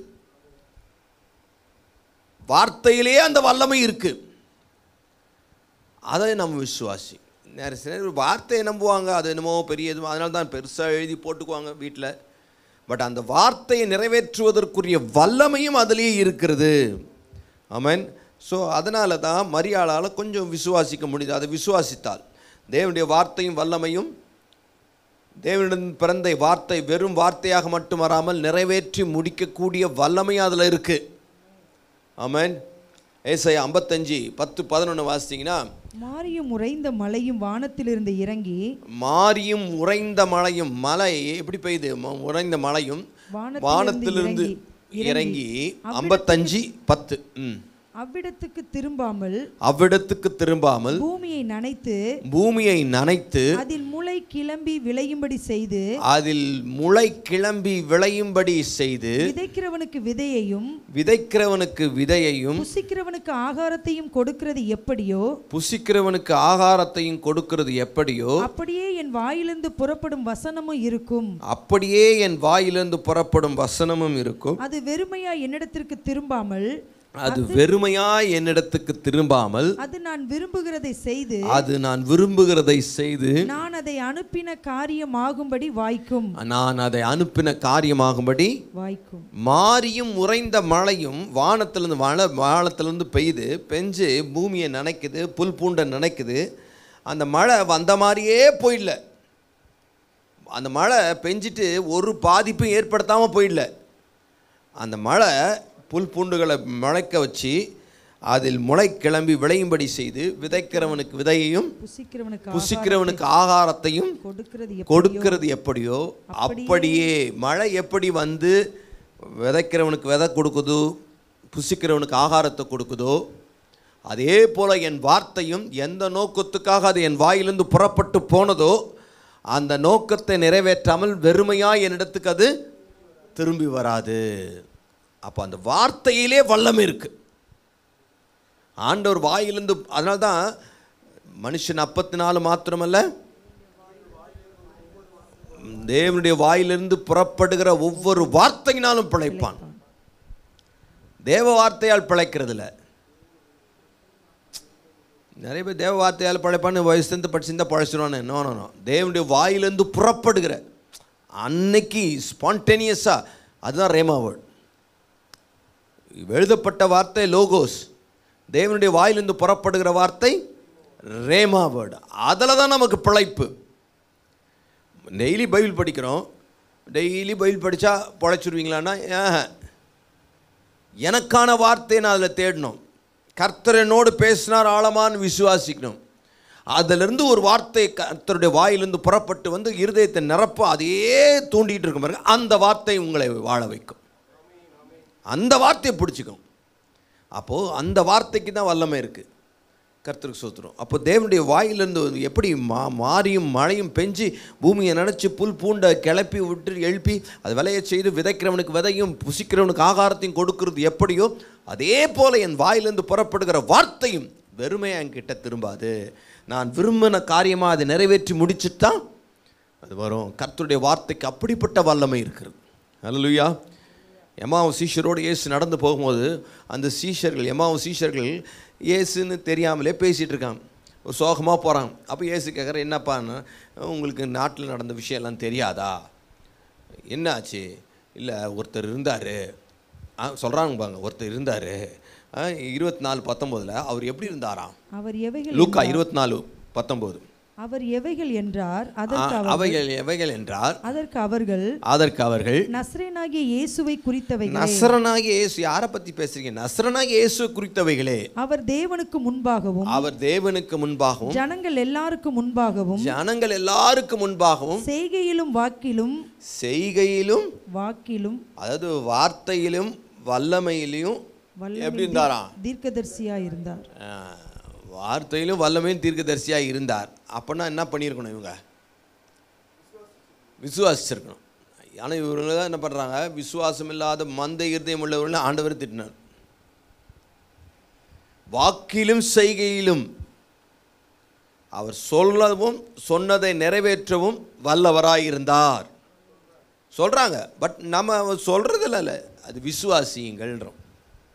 வார்த்தையிலேயே அந்த வல்லமை இருக்கு அதை நம்ம விசுவாசி நிறைய சில பேர் வார்த்தையை நம்புவாங்க அது என்னமோ பெரிய இது அதனால தான் பெருசாக எழுதி போட்டுக்குவாங்க வீட்டில் பட் அந்த வார்த்தையை நிறைவேற்றுவதற்குரிய வல்லமையும் அதிலேயே இருக்கிறது ஆமென் ஸோ அதனால தான் மரியாளால் கொஞ்சம் விசுவாசிக்க முடியுது அதை விசுவாசித்தாள் தேவனுடைய வார்த்தையும் வல்லமையும் தேவனிடம் பிறந்த வார்த்தை வெறும் வார்த்தையாக மட்டும் வராமல் நிறைவேற்றி முடிக்கக்கூடிய வல்லமையும் அதில் இருக்குது ஆமென் ஏசை ஐம்பத்தஞ்சு பத்து பதினொன்று வாசித்தீங்கன்னா மாரியும் உறைந்த மலையும் வானத்திலிருந்து இறங்கி மாரியும் உறைந்த மழையும் மழை எப்படி பெய்யுது ம- உறைந்த மழையும் வானத்திலிருந்து வானத்திலிருந்து இறங்கி- இறங்கி இறங்கி ஐம்பத்தஞ்சு பத்து ம் அவ்விடத்துக்கு திரும்பாமல் அவ்விடத்துக்கு திரும்பாமல் பூமியை நனைத்து பூமியை நனைத்து அதில் முளை கிளம்பி விளையும்படி செய்து அதில் முளை கிளம்பி விளையும்படி செய்து விதைக்கிறவனுக்கு விதையையும் விதைக்கிறவனுக்கு விதையையும் புசிக்கிறவனுக்கு ஆகாரத்தையும் கொடுக்கிறது எப்படியோ புசிக்கிறவனுக்கு ஆகாரத்தையும் கொடுக்கிறது எப்படியோ அப்படியே என் வாயிலிருந்து புறப்படும் வசனமும் இருக்கும் அப்படியே என் வாயிலிருந்து புறப்படும் வசனமும் இருக்கும் அது வெறுமையா என்னிடத்திற்கு திரும்பாமல் அது வெறுமையாய் என்னிடத்துக்கு திரும்பாமல் அது நான் விரும்புகிறதை செய்து அது நான் விரும்புகிறதை செய்து நான் அதை அனுப்பின காரியமாகும்படி வாய்க்கும் நான் அதை அனுப்பின காரியமாகும்படி வாய்க்கும் மாரியும் உறைந்த மழையும் வானத்திலிருந்து மழை வானத்திலிருந்து பெய்யுது பெஞ்சு பூமியை நனைக்குது புல் பூண்டை நனைக்குது அந்த மழை வந்த மாதிரியே போயிடல அந்த மழை பெஞ்சிட்டு ஒரு பாதிப்பும் ஏற்படுத்தாமல் போயிடல அந்த மழை புல் பூண்டுகளை முளைக்க வச்சு அதில் முளை கிளம்பி விளையும்படி செய்து விதைக்கிறவனுக்கு விதையையும் புசிக்கிறவனுக்கு புசிக்கிறவனுக்கு ஆகாரத்தையும் கொடுக்கிறது எப்படியோ, கொடுக்கிறது எப்படியோ அப்படியே மழை எப்படி வந்து விதைக்கிறவனுக்கு விதை கொடுக்குதோ புசிக்கிறவனுக்கு ஆகாரத்தை கொடுக்குதோ அதே போல என் வார்த்தையும் எந்த நோக்கத்துக்காக அது என் வாயிலிருந்து புறப்பட்டு போனதோ அந்த நோக்கத்தை நிறைவேற்றாமல் வெறுமையாக என்னிடத்துக்கு அது திரும்பி வராது அப்போ அந்த வார்த்தையிலே வல்லமை இருக்கு ஆண்டவர் வாயிலிருந்து அதனால தான் மனுஷன் அப்பத்தினால மாத்திரமல்ல தேவனுடைய வாயிலிருந்து புறப்படுகிற ஒவ்வொரு வார்த்தையினாலும் பிழைப்பான் தேவ வார்த்தையால் பிழைக்கிறதில்ல நிறைய பேர் தேவ வார்த்தையால் பிழைப்பான்னு வயசுலேருந்து படிச்சிருந்தா பழச்சிருவானே நோ நோ நோ தேவனுடைய வாயிலிருந்து புறப்படுகிற அன்னைக்கு ஸ்பான்டேனியஸாக அதுதான் ரேமா வேர்ட் எழுதப்பட்ட வார்த்தை லோகோஸ் தேவனுடைய வாயிலிருந்து புறப்படுகிற வார்த்தை ரேமா வேர்டு அதில் தான் நமக்கு பிழைப்பு டெய்லி பைபிள் படிக்கிறோம் டெய்லி பைபிள் படித்தா பொழைச்சிருவீங்களான்னா ஏன் எனக்கான வார்த்தையை நான் அதில் தேடணும் கர்த்தர் என்னோடு பேசினார் ஆழமான்னு விசுவாசிக்கணும் அதிலிருந்து ஒரு வார்த்தை கர்த்தருடைய வாயிலிருந்து புறப்பட்டு வந்து இருதயத்தை நிரப்ப அதையே தூண்டிகிட்டு இருக்கும் பாருங்க அந்த வார்த்தை உங்களை வாழ வைக்கும் அந்த வார்த்தையை பிடிச்சிக்கும் அப்போது அந்த வார்த்தைக்கு தான் வல்லமை இருக்குது கர்த்தருக்கு சோத்துரும் அப்போ தேவனுடைய வாயிலிருந்து வந்து எப்படி மா மாரியும் மழையும் பெஞ்சு பூமியை நினச்சி புல் பூண்டை கிளப்பி விட்டு எழுப்பி அதை விளைய செய்து விதைக்கிறவனுக்கு விதையும் புசிக்கிறவனுக்கு ஆகாரத்தையும் கொடுக்கிறது எப்படியோ அதே போல் என் வாயிலிருந்து புறப்படுகிற வார்த்தையும் வெறுமை என்கிட்ட திரும்பாது நான் விரும்பின காரியமாக அதை நிறைவேற்றி முடிச்சுட்டு தான் அது வரும் கர்த்தருடைய வார்த்தைக்கு அப்படிப்பட்ட வல்லமை இருக்கிறது அல்லலுயா எமாவும் சீஷரோடு இயேசு நடந்து போகும்போது அந்த சீஷர்கள் எமாவும் சீஷர்கள் இயேசுன்னு தெரியாமலே பேசிகிட்டு இருக்காங்க ஒரு சோகமாக போகிறாங்க அப்போ இயேசு கேட்குற என்னப்பான்னு உங்களுக்கு நாட்டில் நடந்த விஷயம்லாம் தெரியாதா என்னாச்சு இல்லை ஒருத்தர் இருந்தார் சொல்கிறாங்க பாங்க ஒருத்தர் இருந்தார் இருபத்தி நாலு பத்தொம்போதில் அவர் எப்படி இருந்தாராம் அவர் எவைகள் லூக்கா இருபத்தி நாலு பத்தொம்போது அவர் எவைகள் என்றார் அதற்கு அவர் அவைகள் எவைகள் என்றார் அதற்கு அவர்கள் அதற்கு அவர்கள் நஸ்ரேனாகிய இயேசுவை குறித்தவைகள் நசரனாகிய இயேசு யாரை பற்றி பேசுறீங்க நசரனாகிய இயேசு குறித்தவைகளே அவர் தேவனுக்கு முன்பாகவும் அவர் தேவனுக்கு முன்பாகவும் ஜனங்கள் எல்லாருக்கும் முன்பாகவும் ஜனங்கள் எல்லாருக்கும் முன்பாகவும் செய்கையிலும் வாக்கிலும் செய்கையிலும் வாக்கிலும் அதாவது வார்த்தையிலும் வல்லமையிலும் வல்லமை எப்படி இருந்தாராம் தீர்க்கதரிசியா இருந்தார் ஆ, வார்த்தையிலும் வல்லமையும் தீர்க்கதரிசியாக இருந்தார் அப்போனா என்ன பண்ணியிருக்கணும் இவங்க விசுவாசிச்சிருக்கணும் ஆனால் இவங்க என்ன பண்ணுறாங்க விசுவாசம் இல்லாத மந்த இருதயம் உள்ளவர்கள் ஆண்டவர் திட்டினார் வாக்கிலும் செய்கையிலும் அவர் சொல்லவும் சொன்னதை நிறைவேற்றவும் வல்லவராயிருந்தார் சொல்கிறாங்க பட் நம்ம சொல்கிறதில்ல இல்லை அது விசுவாசியுங்கள்ன்றோம்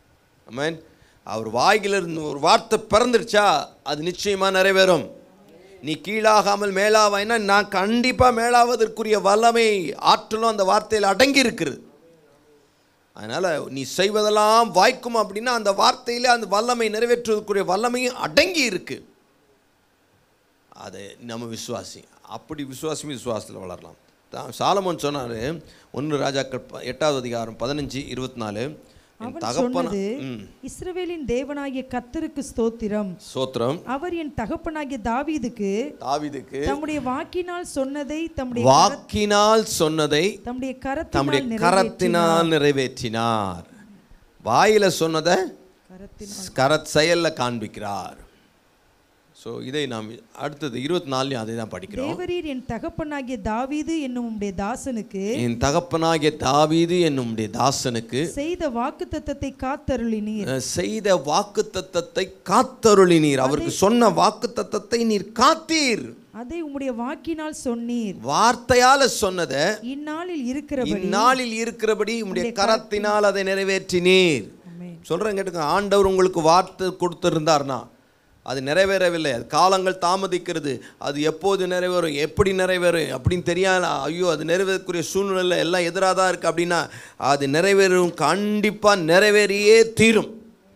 ஆமென் அவர் வாயிலிருந்து ஒரு வார்த்தை பிறந்துருச்சா அது நிச்சயமாக நிறைவேறும் நீ கீழாகாமல் மேலாவாய்னா நான் கண்டிப்பாக மேலாவதற்குரிய வல்லமை ஆற்றலும் அந்த வார்த்தையில் அடங்கி இருக்கிறது அதனால் நீ செய்வதெல்லாம் வாய்க்கும் அப்படின்னா அந்த வார்த்தையில் அந்த வல்லமை நிறைவேற்றுவதற்குரிய வல்லமையும் அடங்கி இருக்கு அதை நம்ம விசுவாசி அப்படி விசுவாசமே விசுவாசத்தில் வளரலாம் தான் சாலமோன் சொன்னார் ஒன்று ராஜாக்கள் ப- எட்டாவது அதிகாரம் பதினஞ்சு இருபத்தி நாலு என் அவன் தகப்பன சொன்னது ம் இஸ்ரவேலின் தேவனாகிய கர்த்தருக்கு ஸ்தோத்திரம் சோத்திரம் அவர் என் தகப்பனாகிய தாவீதுக்கு தாவீதுக்கு தம்முடைய வாக்கினால் சொன்னதை தம்முடைய வாக்கினால் சொன்னதை தம்முடைய தம்முடைய கரத்தினால் கரத்தினால் நிறைவேற்றினார் வாயில சொன்னதை கரத்தினால் கரத் செயல்ல காண்பிக்கிறார் ஸோ இதை நாம் அடுத்தது இருபத்தி நாலுலையும் அதை தான் படிக்கிறோம் தேவரீர் என் தகப்பனாகிய தாவீது என்னும் உம்முடைய தாசனுக்கு என் தகப்பனாகிய தாவீது என்னுடைய தாசனுக்கு செய்த வாக்குத்தத்தத்தை காத்தருளினீர் அஹ், செய்த வாக்குத்தத்தத்தை காத்தருளினீர் அவருக்கு சொன்ன வாக்குத்தத்தத்தை நீர் காத்தீர் அதை உம்முடைய வாக்கினால் சொன்னீர் வார்த்தையால சொன்னதை இந்நாளில் இருக்கிறபடி இந்நாளில் இருக்கிறபடி உம்முடைய கரத்தினால் அதை நிறைவேற்றினீர் ஆமென். சொல்கிறேன் கேட்டுங்க ஆண்டவர் உங்களுக்கு வார்த்தை கொடுத்துருந்தார்னா அது நிறைவேறவில்லை அது காலங்கள் தாமதிக்கிறது அது எப்போது நிறைவேறும் எப்படி நிறைவேறும் அப்படின்னு தெரியாத ஐயோ அது நிறைவேறக்கூடிய சூழ்நிலை எல்லாம் எதிராக தான் இருக்குது அப்படின்னா அது நிறைவேறும் கண்டிப்பாக நிறைவேறியே தீரும்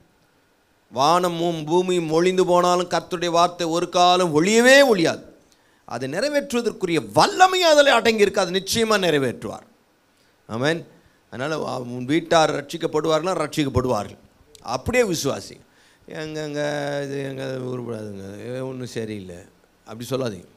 வானமும் பூமியும் ஒளிந்து போனாலும் கர்த்தருடைய வார்த்தை ஒரு காலம் ஒளியவே ஒழியாது அதை நிறைவேற்றுவதற்குரிய வல்லமை அதில் அடங்கியிருக்கு அது நிச்சயமாக நிறைவேற்றுவார் ஆமென் அதனால் உன் வீட்டார் ரட்சிக்கப்படுவார்களா ரட்சிக்கப்படுவார்கள் அப்படியே விசுவாசி எங்கங்க இது எங்கள் உருப்படாதுங்க ஒன்றும் சரியில்லை அப்படி சொல்லாதீங்க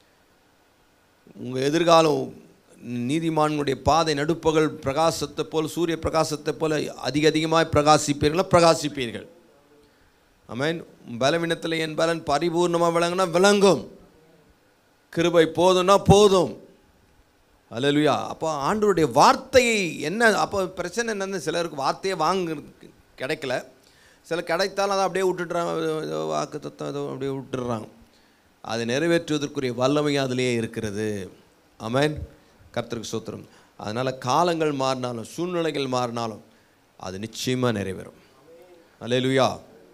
உங்கள் எதிர்காலம் நீதிமான்களுடைய பாதை நடுப்பகல் பிரகாசத்தை போல் சூரிய பிரகாசத்தை போல அதிக அதிகமாக பிரகாசிப்பீர்களா பிரகாசிப்பீர்கள் ஆமென் பலவீனத்தில் என் பலன் பரிபூர்ணமாக விளங்குனா விளங்கும் கிருபை போதும்னா போதும் அல்லேலூயா அப்போ ஆண்டவருடைய வார்த்தையை என்ன அப்போ பிரச்சனை என்னன்னு சிலருக்கு வார்த்தையை வாங்க கிடைக்கல சில கிடைத்தாலும் அதை அப்படியே விட்டுடுறாங்க ஏதோ வாக்கு தத்துவம் ஏதோ அப்படியே விட்டுடுறாங்க அதை நிறைவேற்றுவதற்குரிய வல்லமை அதிலேயே இருக்கிறது ஆமென் கர்த்தருக்கு சோத்திரம் அதனால் காலங்கள் மாறினாலும் சூழ்நிலைகள் மாறினாலும் அது நிச்சயமாக நிறைவேறும் அல்லேலூயா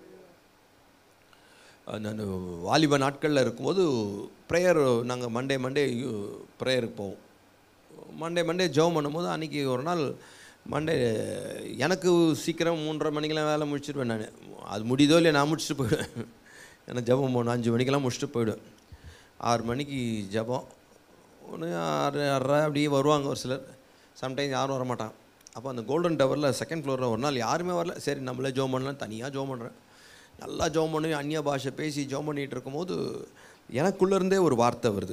நான் வாலிப நாட்களில் இருக்கும்போது ப்ரேயர் நாங்கள் மண்டே மண்டே ப்ரேயருக்கு போவோம் மண்டே மண்டே ஜெபம் பண்ணும்போது அன்றைக்கி ஒரு நாள் மண்டே எனக்கு சீக்கிரம் மூன்றரை மணிக்கெல்லாம் வேலை முடிச்சிடுவேன் நான் அது முடியுதோ இல்லையா நான் முடிச்சுட்டு போயிடுவேன் ஏன்னா ஜெபம் போகணும் அஞ்சு மணிக்கெல்லாம் முடிச்சுட்டு போயிடுவேன் ஆறு மணிக்கு ஜெபம் ஒன்று ஆறு ஆறரை அப்படியே வருவாங்க ஒரு சிலர் சம்டைம்ஸ் யாரும் வர மாட்டாங்க அப்போ அந்த கோல்டன் டவரில் செகண்ட் ஃப்ளோரில் ஒரு நாள் யாருமே வரல சரி நம்மளே ஜோம் பண்ணலாம் தனியாக ஜோம் பண்ணுறேன் நல்லா ஜோம் பண்ணி அந்நிய பாஷை பேசி ஜோம் பண்ணிகிட்டு இருக்கும்போது எனக்குள்ளேருந்தே ஒரு வார்த்தை வருது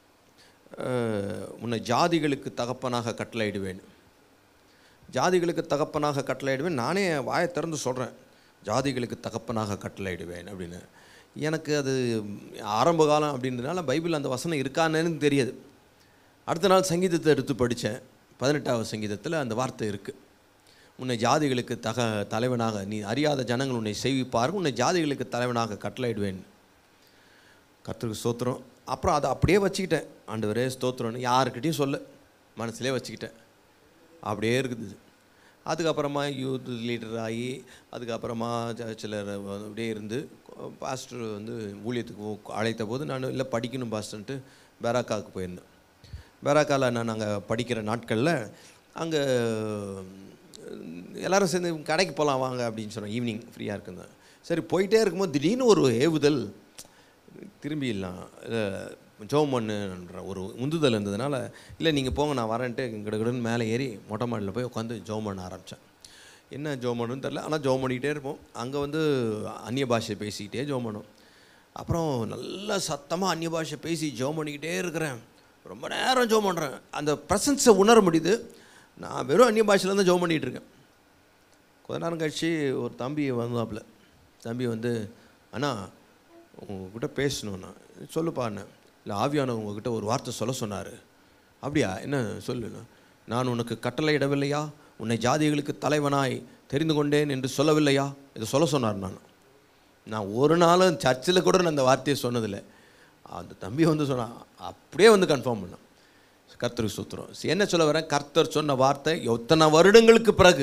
அஹ், உன்னை ஜாதிகளுக்கு தகப்பனாக கட்டளையிடுவேன் ஜாதிகளுக்கு தகப்பனாக கட்டளையிடுவேன் நானே வாயை திறந்து சொல்கிறேன் ஜாதிகளுக்கு தகப்பனாக கட்டளையிடுவேன் அப்படின்னு எனக்கு அது ஆரம்ப காலம் அப்படின்றதுனால பைபிள் அந்த வசனம் இருக்கான்னு தெரியாது அடுத்த நாள் சங்கீதத்தை எடுத்து படித்தேன் பதினெட்டாவது சங்கீதத்தில் அந்த வார்த்தை இருக்குது உன்னை ஜாதிகளுக்கு தக தலைவனாக நீ அறியாத ஜனங்கள் உன்னை செய்விப்பார்கள் உன்னை ஜாதிகளுக்கு தலைவனாக கட்டளையிடுவேன் கர்த்தருக்கு ஸ்தோத்திரம் அப்புறம் அதை அப்படியே வச்சுக்கிட்டேன் ஆண்டவரே ஸ்தோத்திரம்னு யாருக்கிட்டையும் சொல்ல மனசுலேயே வச்சுக்கிட்டேன் அப்படியே இருக்குது அதுக்கப்புறமா யூத் லீடர் ஆகி அதுக்கப்புறமா ச- சிலர் வந்து அப்படியே இருந்து பாஸ்டர் வந்து ஊழியத்துக்கு போ- அழைத்த போது நான் இல்லை படிக்கணும் பாஸ்டர்ன்ட்டு பெராக்காவுக்கு போயிருந்தேன் பெராக்காவில் நான் அங்கே படிக்கிற நாட்களில் அங்கே எல்லாரும் சேர்ந்து கடைக்கு போகலாம் வாங்க அப்படின்னு சொன்னோம் ஈவினிங் ஃப்ரீயாக இருக்குங்க சரி போயிட்டே இருக்கும்போது திடீர்னு ஒரு ஏவுதல் திரும்பிடலாம் ஜோம் பண்ணுன்ற ஒரு உந்துதல் இருந்ததுனால இல்லை நீங்கள் போங்க நான் வரேன்ட்டு கிடக்கிடன்னு மேலே ஏறி மொட்டை மாடியில் போய் உட்காந்து ஜோம் பண்ண ஆரம்பித்தேன் என்ன ஜோம் பண்ணுன்னு தெரில ஆனால் ஜோம் பண்ணிக்கிட்டே இருப்போம் அங்கே வந்து அந்நிய பாஷை பேசிக்கிட்டே ஜோம் பண்ணும் அப்புறம் நல்லா சத்தமாக அந்நிய பாஷை பேசி ஜோம் பண்ணிக்கிட்டே இருக்கிறேன் ரொம்ப நேரம் ஜோம் பண்ணுறேன் அந்த ப்ரெசன்ஸை உணர முடியுது நான் வெறும் அந்நிய பாஷையில் தான் ஜோம் பண்ணிகிட்டு இருக்கேன் கொஞ்ச நேரம் கழிச்சு ஒரு தம்பி வந்தாப்புல தம்பி வந்து அண்ணா உங்ககிட்ட பேசணுண்ணா சொல்லுப்பா அண்ணன் இல்லை ஆவியானவர் உங்ககிட்ட ஒரு வார்த்தை சொல்ல சொன்னார் அப்படியா என்ன சொல்லுண்ணா நான் உனக்கு கட்டளையிடவில்லையா உன்னை ஜாதிகளுக்கு தலைவனாய் தெரிந்து கொண்டேன் என்று சொல்லவில்லையா இதை சொல்ல சொன்னார் நான் நான் ஒரு நாளும் சர்ச்சில் கூட நான் அந்த வார்த்தையை சொன்னதில்லை அந்த தம்பி வந்து சொன்னான் அப்படியே வந்து கன்ஃபார்ம் பண்ணான் கர்த்தருக்கு சுத்துறோம் என்ன சொல்ல வரேன் கர்த்தர் சொன்ன வார்த்தை எத்தனை வருடங்களுக்கு பிறகு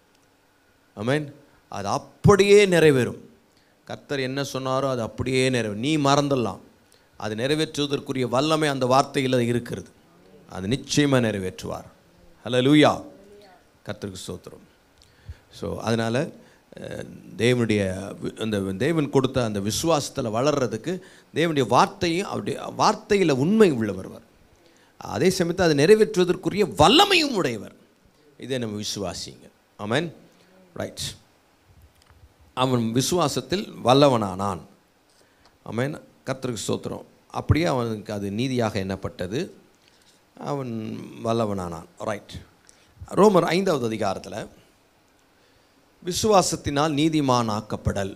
ஆமென் அது அப்படியே நிறைவேறும் கர்த்தர் என்ன சொன்னாரோ அது அப்படியே நிறைவேறும் நீ மறந்துடலாம் அது நிறைவேற்றுவதற்குரிய வல்லமை அந்த வார்த்தையில் இருக்கிறது அது நிச்சயமாக நிறைவேற்றுவார் ஹலோ லூயா கர்த்தருக்கு ஸ்தோத்திரம் ஸோ அதனால் தேவனுடைய வி- அந்த தேவன் கொடுத்த அந்த விசுவாசத்தில் வளர்றதுக்கு தேவனுடைய வார்த்தையும் அவருடைய வார்த்தையில் உண்மை உள்ளவர் அவர். அதே சமயத்தில் அதை நிறைவேற்றுவதற்குரிய வல்லமையும் உடையவர் இதை நம்ம விசுவாசிங்க ஆமென் ரைட் அவன் விசுவாசத்தில் வல்லவனானான் ஆமென் கர்த்தருக்கு ஸ்தோத்திரம் அப்படியே அவனுக்கு அது நீதியாக எண்ணப்பட்டது அவன் வல்லவனானான் ரைட் ரோமர் ஐந்தாவது அதிகாரத்தில் விசுவாசத்தினால் நீதிமான் ஆக்கப்படல்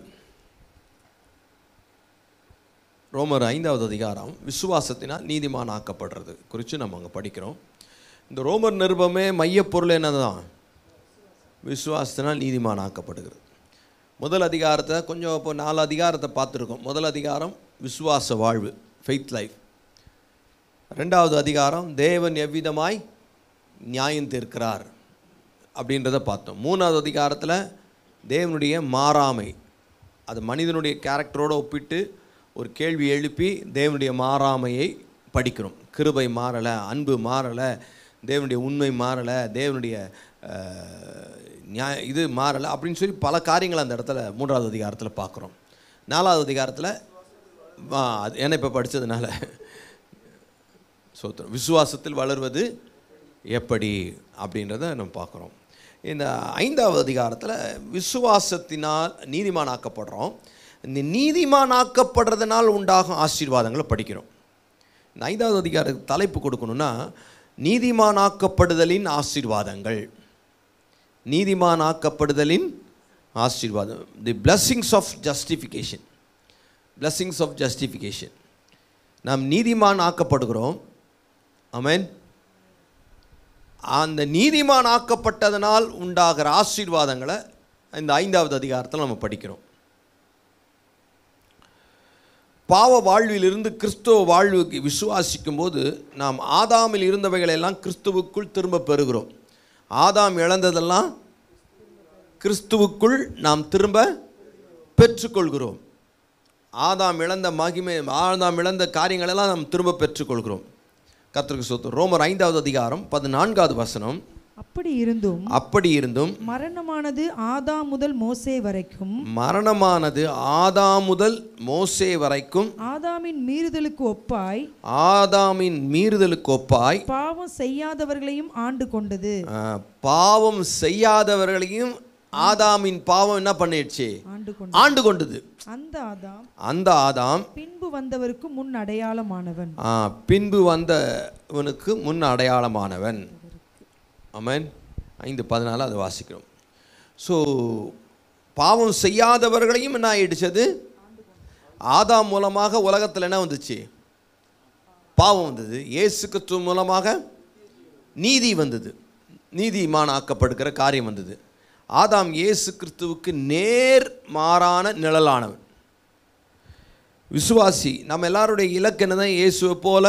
ரோமர் ஐந்தாவது அதிகாரம் விசுவாசத்தினால் நீதிமான் ஆக்கப்படுறது குறித்து நம்ம அங்கே படிக்கிறோம் இந்த ரோமர் நிருபமே மையப்பொருள் என்னதான் விசுவாசத்தினால் நீதிமான் ஆக்கப்படுகிறது முதல் அதிகாரத்தை கொஞ்சம் இப்போ நாலு அதிகாரத்தை பார்த்துருக்கோம் முதல் அதிகாரம் விசுவாச வாழ்வு ஃபெய்த் லைஃப் ரெண்டாவது அதிகாரம் தேவன் எவ்விதமாய் நியாயம் தீர்க்கிறார் அப்படின்றத பார்த்தோம் மூணாவது அதிகாரத்தில் தேவனுடைய மாறாமை அது மனிதனுடைய கேரக்டரோடு ஒப்பிட்டு ஒரு கேள்வி எழுப்பி தேவனுடைய மாறாமையை படிக்கிறோம் கிருபை மாறலை அன்பு மாறலை தேவனுடைய உண்மை மாறலை தேவனுடைய அஹ், நியாய இது மாறலை அப்படின்னு சொல்லி பல காரியங்களை அந்த இடத்துல மூன்றாவது அதிகாரத்தில் பார்க்குறோம் நாலாவது அதிகாரத்தில் ஆ, அது ஏன்னா இப்போ படித்ததுனால சோத்திரம் விசுவாசத்தில் வளர்வது எப்படி அப்படின்றத நம்ம பார்க்குறோம் இந்த ஐந்தாவது அதிகாரத்தில் விசுவாசத்தினால் நீதிமானாக்கப்படுறோம் இந்த நீதிமானாக்கப்படுறதுனால் உண்டாகும் ஆசீர்வாதங்களை படிக்கிறோம் இந்த ஐந்தாவது அதிகார தலைப்பு கொடுக்கணும்னா நீதிமானாக்கப்படுதலின் ஆசீர்வாதங்கள் நீதிமானாக்கப்படுதலின் ஆசீர்வாதம் the blessings of justification blessings of justification நாம் நீதிமான் ஆக்கப்படுகிறோம் ஆமென் அந்த நீதிமான் ஆக்கப்பட்டதனால் உண்டாகிற ஆசீர்வாதங்களை இந்த ஐந்தாவது அதிகாரத்தில் நம்ம படிக்கிறோம் பாவ வாழ்விலிருந்து கிறிஸ்துவ வாழ்வுக்கு விசுவாசிக்கும் போது நாம் ஆதாமில் இருந்தவைகளெல்லாம் கிறிஸ்துவுக்குள் திரும்ப பெறுகிறோம் ஆதாம் இழந்ததெல்லாம் கிறிஸ்துவுக்குள் நாம் திரும்ப பெற்றுக்கொள்கிறோம் ஆதாம் இழந்த மகிமை ஆதாம் இழந்த காரியங்களெல்லாம் நாம் திரும்ப பெற்றுக்கொள்கிறோம் கர்த்தருக்கு சொத்து ரோமர் ஐந்தாவது அதிகாரம் பதினான்காவது வசனம் அப்படி இருந்தும் அப்படி இருந்தும் மரணமானது ஆதாம் முதல் மோசே வரைக்கும் மரணமானது ஆதாம் முதல் மோசே வரைக்கும் ஆதாமின் மீறுதலுக்கு ஒப்பாய் ஆதாமின் மீறுதலுக்கு ஒப்பாய் பாவம் செய்யாதவர்களையும் ஆண்டு கொண்டது ஆ, பாவம் செய்யாதவர்களையும் ஆதாமின் பாவம் என்ன பண்ணிடுச்சு ஆண்டு கொண்டு ஆண்டு கொண்டது அந்த ஆதாம் அந்த ஆதாம் பின்பு வந்தவருக்கு முன் அடையாளமானவன் ஆ, பின்பு வந்தவனுக்கு முன் அடையாளமானவன் ஆமென் ஐந்து பதினாலு அதை வாசிக்கிறோம் ஸோ பாவம் செய்யாதவர்களையும் என்ன ஆயிடுச்சது ஆதாம் மூலமாக உலகத்தில் என்ன வந்துச்சு பாவம் வந்தது இயேசு கிறிஸ்து மூலமாக நீதி வந்தது நீதிமான் ஆக்கப்படுகிற காரியம் வந்தது ஆதாம் இயேசு கிறிஸ்துவுக்கு நேர் மாறான நிழலானவன் விசுவாசி நம்ம எல்லாருடைய இலக்கு என்னதான் இயேசுவை போல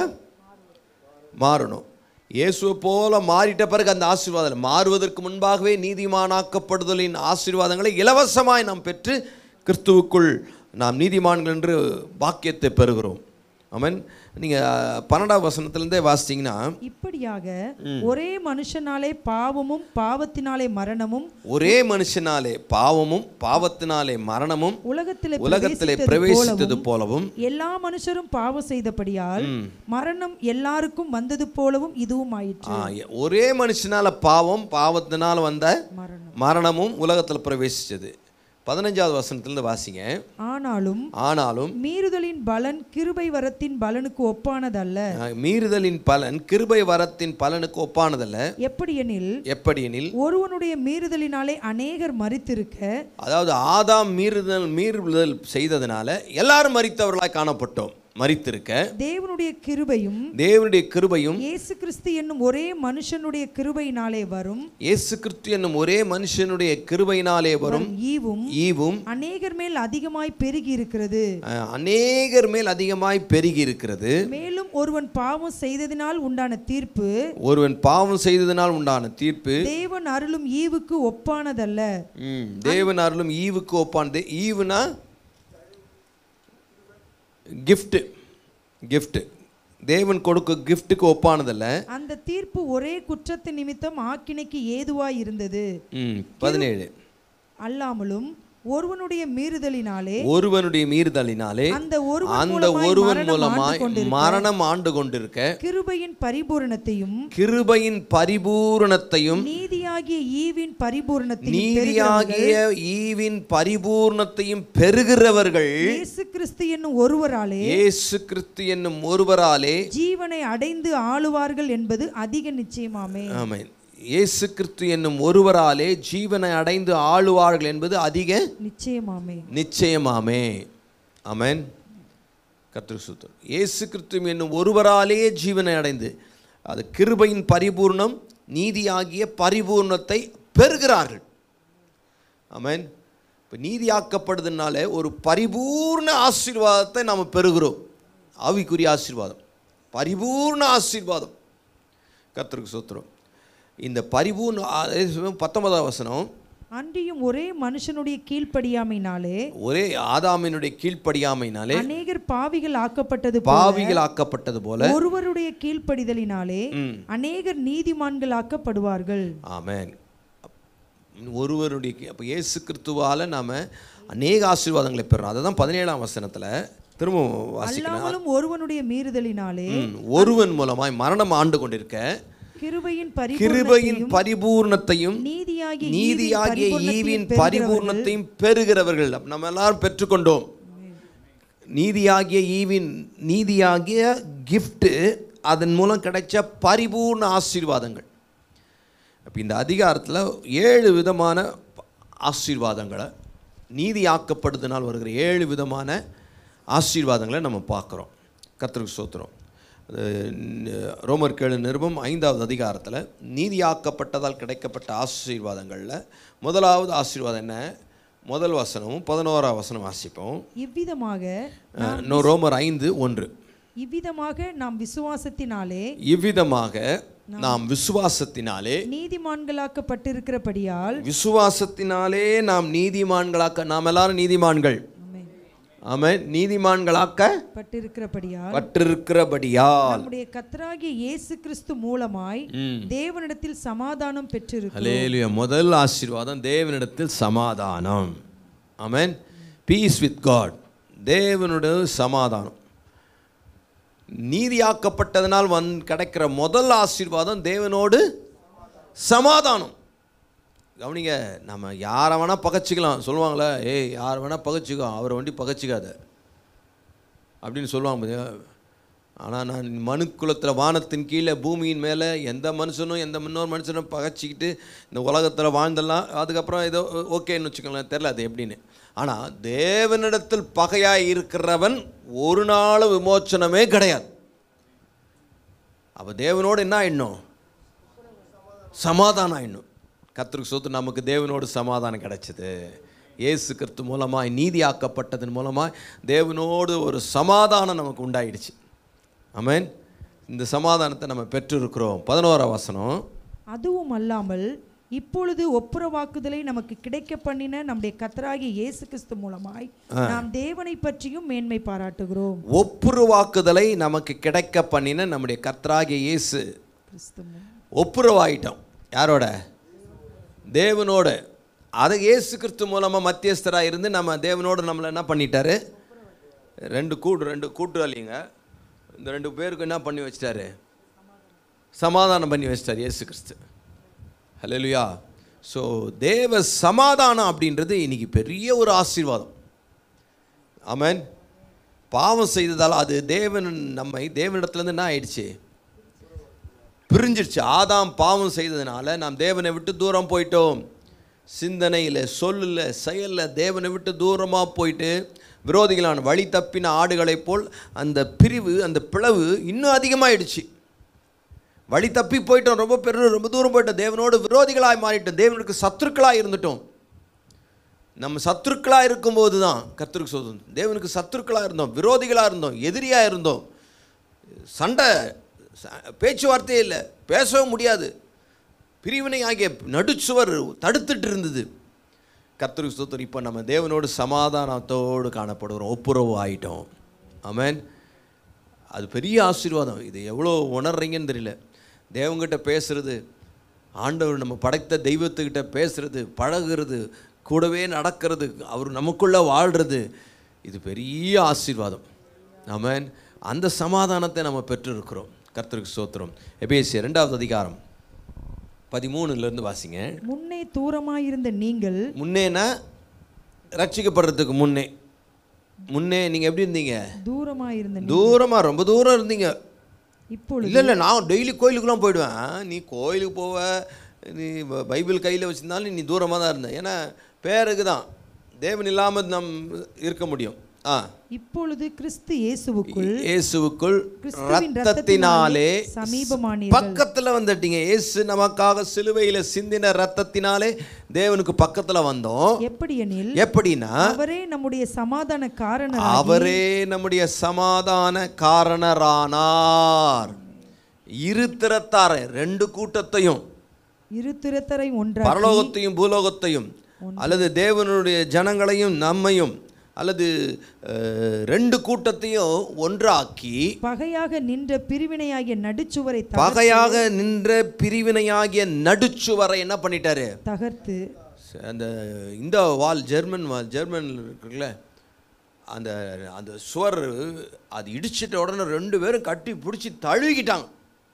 மாறணும் இயேசுவை போல மாறிட்ட பிறகு அந்த ஆசீர்வாதம் மாறுவதற்கு முன்பாகவே நீதிமானாக்கப்படுதலின் ஆசீர்வாதங்களை இலவசமாய் நாம் பெற்று கிறிஸ்துவுக்குள் நாம் நீதிமான்கள் என்று பாக்கியத்தை பெறுகிறோம் ஆமென் நீங்கள் பன்னெண்டாம் வசனத்திலேருந்தே வாசித்தீங்கன்னா இப்படியாக ஒரே மனுஷனாலே பாவமும் பாவத்தினாலே மரணமும் ஒரே மனுஷனாலே பாவமும் பாவத்தினாலே மரணமும் உலகத்திலே உலகத்திலே பிரவேசித்தது பிரவேசித்தது போலவும் போலவும் எல்லா மனுஷரும் பாவம் செய்தபடியால் மரணம் எல்லாருக்கும் வந்தது போலவும் இதுவும் ஆயிற்று ஆ, ஒரே மனுஷனால பாவம் பாவத்தினால வந்த மரணம் மரணமும் உலகத்தில் பிரவேசிச்சது பதினஞ்சாவது வசனத்திலிருந்து வாசிங்க ஆனாலும் ஆனாலும் மீறுதலின் பலன் கிருபை வரத்தின் பலனுக்கு ஒப்பானதல்ல ஆ, மீறுதலின் பலன் கிருபை வரத்தின் பலனுக்கு ஒப்பானதல்ல எப்படியெனில் எப்படியெனில் ஒருவனுடைய மீறுதலினாலே அநேகர் மரித்திருக்க அதாவது ஆதாம் மீறுதல் மீறுதல் செய்ததுனால எல்லாரும் மரித்தவர்களாய் காணப்பட்டோம் மரித்திருக்க தேவனுடைய கிருபையும் தேவனுடைய கிருபையும் இயேசு கிறிஸ்து என்னும் ஒரே மனுஷனுடைய கிருபையினாலே வரும் இயேசு கிறிஸ்து என்னும் ஒரே மனுஷனுடைய கிருபையினாலே வரும் ஈவும் ஈவும் அநேகர் மேல் அதிகமாய் பெருகி இருக்கிறது ஆ, அநேகர் மேல் அதிகமாய் பெருகி இருக்கிறது மேலும் ஒருவன் பாவம் செய்ததினால் உண்டான தீர்ப்பு ஒருவன் பாவம் செய்ததினால் உண்டான தீர்ப்பு தேவன் அருளும் ஈவுக்கு ஒப்பானதல்ல ம், தேவன் அருளும் ஈவுக்கு ஒப்பானது ஈவுனா gift gift தேவன் கொடுக்க கிஃப்ட்டுக்கு ஒப்பானதல்ல அந்த தீர்ப்பு ஒரே குற்றத்து நிமித்தம் ஆக்கினைக்கு ஏதுவாய் இருந்தது ம் பதினேழு அல்லாமலும் ஒருவனுடைய மீறுதலினாலே ஒருவனுடைய மீறுதலினாலே அந்த ஒருவன் அந்த மூலமாய் ஒருவன் மரணம் மூலமாய் ஆண்டு கொண்டிருக்க மரணம் ஆண்டு கொண்டிருக்க கிருபையின் பரிபூரணத்தையும் கிருபையின் பரிபூரணத்தையும் நீதியாகிய ஈவின் பரிபூரணத்தையும் நீதியாகிய ஈவின் பரிபூர்ணத்தையும் பெறுகிறவர்கள் இயேசு கிறிஸ்து என்னும் ஒருவராலே இயேசு கிறிஸ்து என்னும் ஒருவராலே ஜீவனை அடைந்து ஆளுவார்கள் என்பது அதிக நிச்சயமாமே ஆமென் இயேசு கிறிஸ்து என்னும் ஒருவராலே ஜீவனை அடைந்து ஆளுவார்கள் என்பது அதிக நிச்சயமாமே நிச்சயமாமே ஆமென் கர்த்தர் சுத்தம் இயேசு கிறிஸ்து என்னும் ஒருவராலே ஜீவனை அடைந்து அது கிருபையின் பரிபூர்ணம் நீதியாகிய பரிபூர்ணத்தை பெறுகிறார்கள் ஆமென் இப்போ நீதியாக்கப்படுதுனால ஒரு பரிபூர்ண ஆசீர்வாதத்தை நாம் பெறுகிறோம் ஆவிக்குரிய ஆசீர்வாதம் பரிபூர்ண ஆசீர்வாதம் கர்த்தருக்கு சோத்திரம் இந்த பரிபூர்ண ஆ- பத்தொன்பதாம் வசனம் அன்றியும் ஒரே மனுஷனுடைய கீழ்ப்படியாமையினாலே ஒரே ஆதாமினுடைய கீழ்ப்படியாமையினாலே அநேகர் பாவிகள் ஆக்கப்பட்டது போல பாவிகள் ஆக்கப்பட்டது போல ஒருவருடைய கீழ்ப்படிதலினாலே ம். அநேகர் நீதிமான்கள் ஆக்கப்படுவார்கள் ஆமென் ஒருவருடைய கீ- அப்போ இயேசு கிறிஸ்துவால நாம அநேக ஆசீர்வாதங்களை பெறோம் அதை தான் பதினேழாம் வசனத்துல திரும்ப வாசிக்கிறேன் அல்லாமலும் ஒருவனுடைய மீறுதலினாலே ம், ஒருவன் மூலமாய் மரணம் ஆண்டு கொண்டிருக்க கிருபையின் கிருபையின் பரிபூரணத்தையும் பரிபூர்ணத்தையும் நீதியாகிய நீதியாகிய ஈவின் பரிபூரணத்தையும் பரிபூர்ணத்தையும் பெறுகிறவர்கள் அப்ப நம்ம எல்லாரும் பெற்றுக்கொண்டோம் நீதியாகிய ஈவின் நீதியாகிய gift அதன் மூலம் கிடைச்ச பரிபூர்ண ஆசீர்வாதங்கள் அப்போ இந்த அதிகாரத்தில் ஏழு விதமான ஆசீர்வாதங்களை நீதியாக்கப்படுதனால் வருகிற ஏழு விதமான ஆசீர்வாதங்களை நம்ம பார்க்குறோம் கர்த்தருக்கு சோத்திரம் அது ந- ரோமர் கேளு நிருபம் ஐந்தாவது அதிகாரத்தில் நீதியாக்கப்பட்டதால் கிடைக்கப்பட்ட ஆசீர்வாதங்களில் முதலாவது ஆசீர்வாதம் என்ன முதல் வசனமும் பதினோராம் வசனம் வாசிப்போம் இவ்விதமாக அஹ், இன்னும் ரோமர் ஐந்து ஒன்று இவ்விதமாக நாம் விசுவாசத்தினாலே இவ்விதமாக நாம் விசுவாசத்தினாலே நீதிமான்களாக்கப்பட்டிருக்கிறபடியால் விசுவாசத்தினாலே நாம் நீதிமான்களாக்க நாம் எல்லாரும் நீதிமான்கள் ஆமென். ஆமென் நீதிமான்களாக்க பட்டிருக்கிறபடியால் பட்டிருக்கிறபடியால் நம்முடைய கர்த்தராகிய இயேசு கிறிஸ்து மூலமாய் ம். தேவனிடத்தில் சமாதானம் பெற்றிருக்கிறோம் ஹலேலுயா முதல் ஆசீர்வாதம் தேவனிடத்தில் சமாதானம் ஆமென் பீஸ் வித் காட் தேவனுடைய சமாதானம் நீதியாக்கப்பட்டதனால் வந் கிடைக்கிற முதல் ஆசீர்வாதம் தேவனோடு சமாதானம் கவனிங்க நம்ம யாரை வேணால் பகைச்சிக்கலாம் சொல்லுவாங்களே ஏய் யார் வேணால் பகைச்சிக்கோ அவரை வண்டி பகைச்சிக்காத அப்படின்னு சொல்லுவாங்க பாத்தியா? ஆனால் நான் மனுக்குலத்தில் வானத்தின் கீழே பூமியின் மேலே எந்த மனுஷனும் எந்த இன்னொரு மனுஷனும் பகைச்சிக்கிட்டு இந்த உலகத்தில் வாழ்ந்தெல்லாம் அதுக்கப்புறம் ஏதோ ஓகேன்னு வச்சுக்கோங்களேன் தெரில அது எப்படின்னு ஆனால் தேவனிடத்தில் பகையாக இருக்கிறவன் ஒரு நாள் விமோச்சனமே கிடையாது அப்போ தேவனோடு என்ன ஆயிடணும் சமாதானம் ஆயிடணும் கர்த்தருக்கு சொத்து நமக்கு தேவனோடு சமாதானம் கிடைச்சது இயேசு கிறிஸ்து மூலமாய் நீதியாக்கப்பட்டதன் மூலமாய் தேவனோடு ஒரு சமாதானம் நமக்கு உண்டாயிடுச்சு ஆமென் இந்த சமாதானத்தை நம்ம பெற்றிருக்கிறோம் பதினோரா வசனம் அதுவும் அல்லாமல் இப்பொழுது ஒப்புரவாக்குதலை நமக்கு கிடைக்க பண்ணின நம்முடைய கர்த்தராகிய இயேசு கிறிஸ்து மூலமாய் நாம் தேவனை பற்றியும் மேன்மை பாராட்டுகிறோம் ஒப்புருவாக்குதலை நமக்கு கிடைக்க பண்ணின நம்முடைய கர்த்தராகிய இயேசு கிறிஸ்து மூலம். ஒப்புரவாயிட்டோம் யாரோட தேவனோட அதை இயேசு கிறிஸ்து மூலமாக மத்தியஸ்தராக இருந்து நம்ம தேவனோடு நம்மளை என்ன பண்ணிட்டாரு ரெண்டு கூட்டு ரெண்டு கூட்டாளிங்க இந்த ரெண்டு பேருக்கு என்ன பண்ணி வச்சிட்டாரு சமாதானம் பண்ணி வச்சிட்டார் இயேசு கிறிஸ்து ஹalleluya ஸோ தேவ சமாதானம் அப்படின்றது இன்னைக்கு பெரிய ஒரு ஆசீர்வாதம் ஆமென் பாவம் செய்ததால் அது தேவன் நம்மை தேவனிடத்துலேருந்து என்ன ஆயிடுச்சு பிரிஞ்சிடுச்சு ஆதாம் பாவம் செய்ததுனால நாம் தேவனை விட்டு தூரம் போயிட்டோம் சிந்தனையில் சொல்லில் செயலில் தேவனை விட்டு தூரமாக போயிட்டு விரோதிகளான வழி தப்பின ஆடுகளைப் போல் அந்த பிரிவு அந்த பிளவு இன்னும் அதிகமாயிடுச்சு வழி தப்பி போயிட்டோம் ரொம்ப பெரு ரொம்ப தூரம் போயிட்டோம் தேவனோடு விரோதிகளாய் மாறிட்டோம் தேவனுக்கு சத்துருக்களாக இருந்துட்டோம் நம்ம சத்துருக்களாக இருக்கும்போது தான் கர்த்தருக்கு சொல்லுவோம் தேவனுக்கு சத்துருக்களாக இருந்தோம் விரோதிகளாக இருந்தோம் எதிரியாக இருந்தோம் சண்டை ச- பேச்சுவார்த்தையே இல்லை பேசவும் முடியாது பிரிவினை ஆகிய நடுச்சுவர் தடுத்துட்டு இருந்தது கர்த்தருக்கு ஸ்தோத்திரம் இப்போ நம்ம தேவனோடு சமாதானத்தோடு காணப்படுகிறோம் ஒப்புரவு ஆயிட்டோம் ஆமென் அது பெரிய ஆசீர்வாதம் இது எவ்வளோ உணர்றீங்கன்னு தெரியல தேவங்கிட்ட பேசுறது ஆண்டவர் நம்ம படைத்த தெய்வத்துக்கிட்ட பேசுறது பழகுறது கூடவே நடக்கிறது அவர் நமக்குள்ளே வாழ்கிறது இது பெரிய ஆசீர்வாதம் ஆமென் அந்த சமாதானத்தை நம்ம பெற்றிருக்கிறோம் கர்த்தருக்கு சோத்திரம் எபேசிய ரெண்டாவது அதிகாரம் பதிமூணுலேருந்து வாசிங்க முன்னே தூரமாயிருந்த நீங்கள் முன்னேனா ரட்சிக்கப்படுறதுக்கு முன்னே முன்னே நீங்கள் எப்படி இருந்தீங்க தூரமாயிருந்த நீ- தூரமாக ரொம்ப தூரம் இருந்தீங்க இப்பொழுது இல்லை இல்லை நான் டெய்லி கோயிலுக்குலாம் போயிடுவேன் நீ கோயிலுக்கு போவ நீ ப- பைபிள் கையில் வச்சுருந்தாலும் நீ தூரமாக தான் இருந்த ஏன்னா பேருக்கு தான் தேவன் இல்லாமல் நம் இருக்க முடியும் ஆ இப்பொழுது கிறிஸ்து இயேசுவுக்குள் இயேசுவுக்குள் கிறிஸ்துவின் ரத்தத்தினாலே சமீபமானீர்கள் பக்கத்துல வந்துட்டீங்க இயேசு நமக்காக சிலுவையில சிந்தின ரத்தத்தினாலே தேவனுக்கு பக்கத்துல வந்தோம் எப்படியெனில் எப்படின்னா அவரே நம்முடைய சமாதான காரணர் அவரே நம்முடைய சமாதான காரணரானார் இரு திறத்தார ரெண்டு கூட்டத்தையும் இரு திறத்தரை ஒன்றாக பரலோகத்தையும் பூலோகத்தையும் அல்லது தேவனுடைய ஜனங்களையும் நம்மையும் அல்லது அஹ், ரெண்டு கூட்டத்தையும் ஒன்றாக்கி பகையாக நின்ற பிரிவினையாகிய நடுச்சுவரை தக- பகையாக நின்ற பிரிவினையாகிய நடுச்சுவரை என்ன பண்ணிட்டாரு தகர்த்து அந்த இந்த வால் ஜெர்மன் வால் ஜெர்மன் இருக்குல்ல அந்த அந்த சுவர் அது இடிச்சிட்ட உடனே ரெண்டு பேரும் கட்டி பிடிச்சி தழுவிக்கிட்டாங்க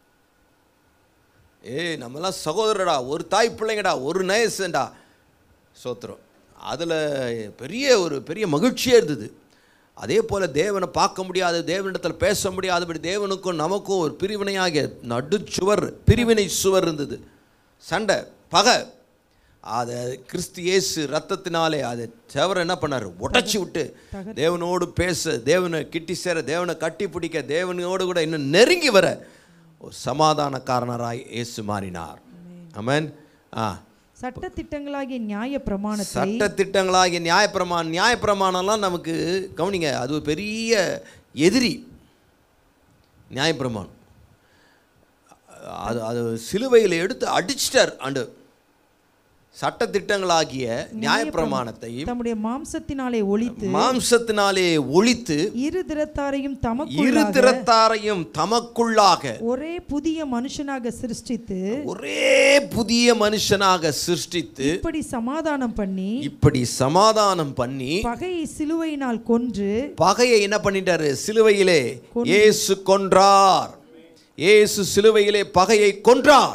ஏய் நம்மலாம் சகோதரடா ஒரு தாய் பிள்ளைங்கடா ஒரு நயசண்டா சோத்திரம் அதில் பெரிய ஒரு பெரிய மகிழ்ச்சியாக இருந்தது அதே போல் தேவனை பார்க்க முடியாது தேவனிடத்தில் பேச முடியாதபடி தேவனுக்கும் நமக்கும் ஒரு பிரிவினையாகிய நடுச்சுவர் பிரிவினை சுவர் இருந்தது சண்டை பகை அதை கிறிஸ்து இயேசு ரத்தத்தினாலே அதை செவரை என்ன பண்ணார் உடைச்சி விட்டு தேவனோடு பேச தேவனை கிட்டி சேர தேவனை கட்டி பிடிக்க தேவனோடு கூட இன்னும் நெருங்கி வர ஒரு சமாதானக்காரனராய் இயேசு மாறினார் ஆமென் ஆ சட்ட திட்டங்களாகிய நியாய பிரமாணத்தை சட்ட திட்டங்களாகிய நியாயப்பிரமாணம் நியாயப்பிரமாணம்லாம் நமக்கு கவனிங்க அது ஒரு பெரிய எதிரி நியாயப்பிரமாணம் அது அது சிலுவையில் எடுத்து அடிச்சிட்டார் ஆண்டு சட்ட திட்டங்களாகிய நியாயப்பிரமாணத்தை தம்முடைய மாம்சத்தினாலே ஒழித்து மாம்சத்தினாலே ஒழித்து இரு திறத்தாரையும் இரு தமக்குள்ளாக திறத்தாரையும் தமக்குள்ளாக ஒரே புதிய மனுஷனாக சிருஷ்டித்து ஒரே புதிய மனுஷனாக சிருஷ்டித்து இப்படி சமாதானம் பண்ணி இப்படி சமாதானம் பண்ணி பகையை சிலுவையினால் கொன்று பகையை என்ன பண்ணிட்டாரு சிலுவையிலே இயேசு கொன்றார் இயேசு சிலுவையிலே பகையை கொன்றார்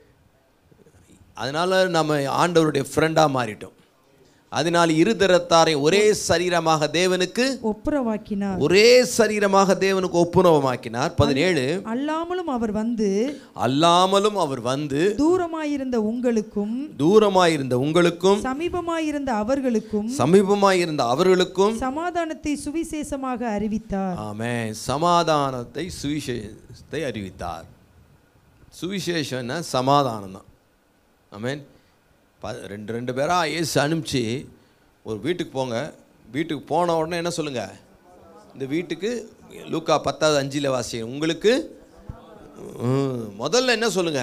அதனால நம்ம ஆண்டவருடைய ஃப்ரெண்டாக மாறிட்டோம் அதனால் இருதரத்தாரை ஒரே சரீரமாக தேவனுக்கு ஒப்புரவாக்கினார் ஒரே சரீரமாக தேவனுக்கு ஒப்புரவமாக்கினார் பதினேழு அல்லாமலும் அவர் வந்து அல்லாமலும் அவர் வந்து தூரமாயிருந்த உங்களுக்கும் தூரமாயிருந்த உங்களுக்கும் சமீபமாயிருந்த அவர்களுக்கும் சமீபமாயிருந்த அவர்களுக்கும் சமாதானத்தை சுவிசேஷமாக அறிவித்தார் ஆமே சமாதானத்தை சுவிசேஷத்தை அறிவித்தார் சுவிசேஷம்னா சமாதானம் தான் ஆமேன் ப ரெண்டு ரெண்டு பேராக இயேசு அனுப்பிச்சு ஒரு வீட்டுக்கு போங்க வீட்டுக்கு போன உடனே என்ன சொல்லுங்க இந்த வீட்டுக்கு லூக்கா பத்தாவது அஞ்சில் வாசி உங்களுக்கு ம், முதல்ல என்ன சொல்லுங்க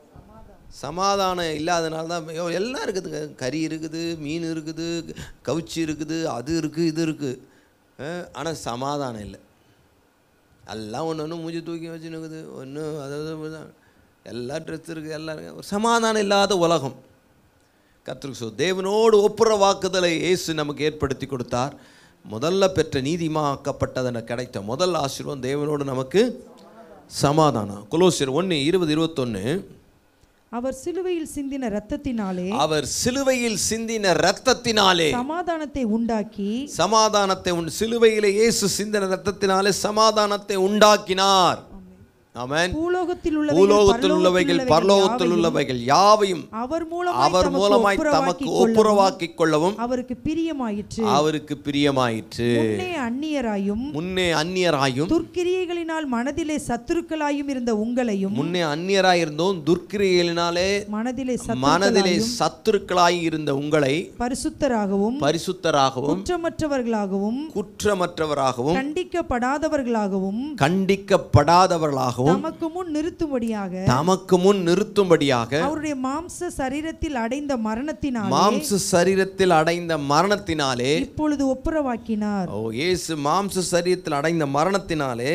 சமாதானம் இல்லாதனால தான் ஐயோ, எல்லாம் இருக்குதுங்க கறி இருக்குது மீன் இருக்குது கவுச்சி இருக்குது அது இருக்குது இது இருக்குது ஆனால் சமாதானம் இல்லை எல்லாம் ஒன்று ஒன்று மூஞ்சி தூக்கி வச்சுன்னுக்குது ஒன்று அதாவது தான் எல்லாம் ட்ரெஸ் இருக்குது எல்லாம் இருக்குது ஒரு சமாதானம் இல்லாத உலகம் கத்திருக்கு சொல் தேவனோடு ஒப்புற வாக்குதலை இயேசு நமக்கு ஏற்படுத்தி கொடுத்தார் முதல்ல பெற்ற நீதிமாக்கப்பட்டதென கிடைத்த முதல் ஆசீர்வாதம் தேவனோடு நமக்கு சமாதானம் கொலோசியர் ஒன்று இருபது இருபத்தொன்று அவர் சிலுவையில் சிந்தின இரத்தத்தினாலே அவர் சிலுவையில் சிந்தின இரத்தத்தினாலே சமாதானத்தை உண்டாக்கி சமாதானத்தை உன் சிலுவையிலே இயேசு சிந்தின இரத்தத்தினாலே சமாதானத்தை உண்டாக்கினார் ஆமென் பூலோகத்தில் பூலோகத்தில் உள்ளவைகள் பரலோகத்தில் யாவையும் உள்ளவைகள் யாவையும் அவர் மூலமாய் அவர் தமக்கு மூலமாய் ஒப்புரவாக்கிக் தமக்கு கொள்ளவும் ஒப்புரவாக்கிக் கொள்ளவும் அவருக்கு பிரியமாயிற்று அவருக்கு பிரியமாயிற்று முன்னே அந்நியராயும் முன்னே அந்நியராயும் துர்க்கிரியைகளினால் மனதிலே சத்துருக்களாயும் இருந்த உங்களையும் முன்னே அந்நியராயிருந்தோம் துர்க்கிரியலினாலே மனதிலே மனதிலே சத்துருக்களாயும் சத்துருக்களாய் இருந்த உங்களை பரிசுத்தராகவும் பரிசுத்தராகவும் குற்றமற்றவர்களாகவும் குற்றமற்றவராகவும் கண்டிக்கப்படாதவர்களாகவும் கண்டிக்கப்படாதவர்களாகவும் தமக்கு முன் நிறுத்தும்படியாக தமக்கு முன் நிறுத்தும்படியாக அவருடைய மாம்ச சரீரத்தில் அடைந்த மரணத்தினால் மாம்ச சரீரத்தில் அடைந்த மரணத்தினாலே இப்பொழுது ஒப்புரவாக்கினார் ஓ இயேசு மாம்ச சரீரத்தில் அடைந்த மரணத்தினாலே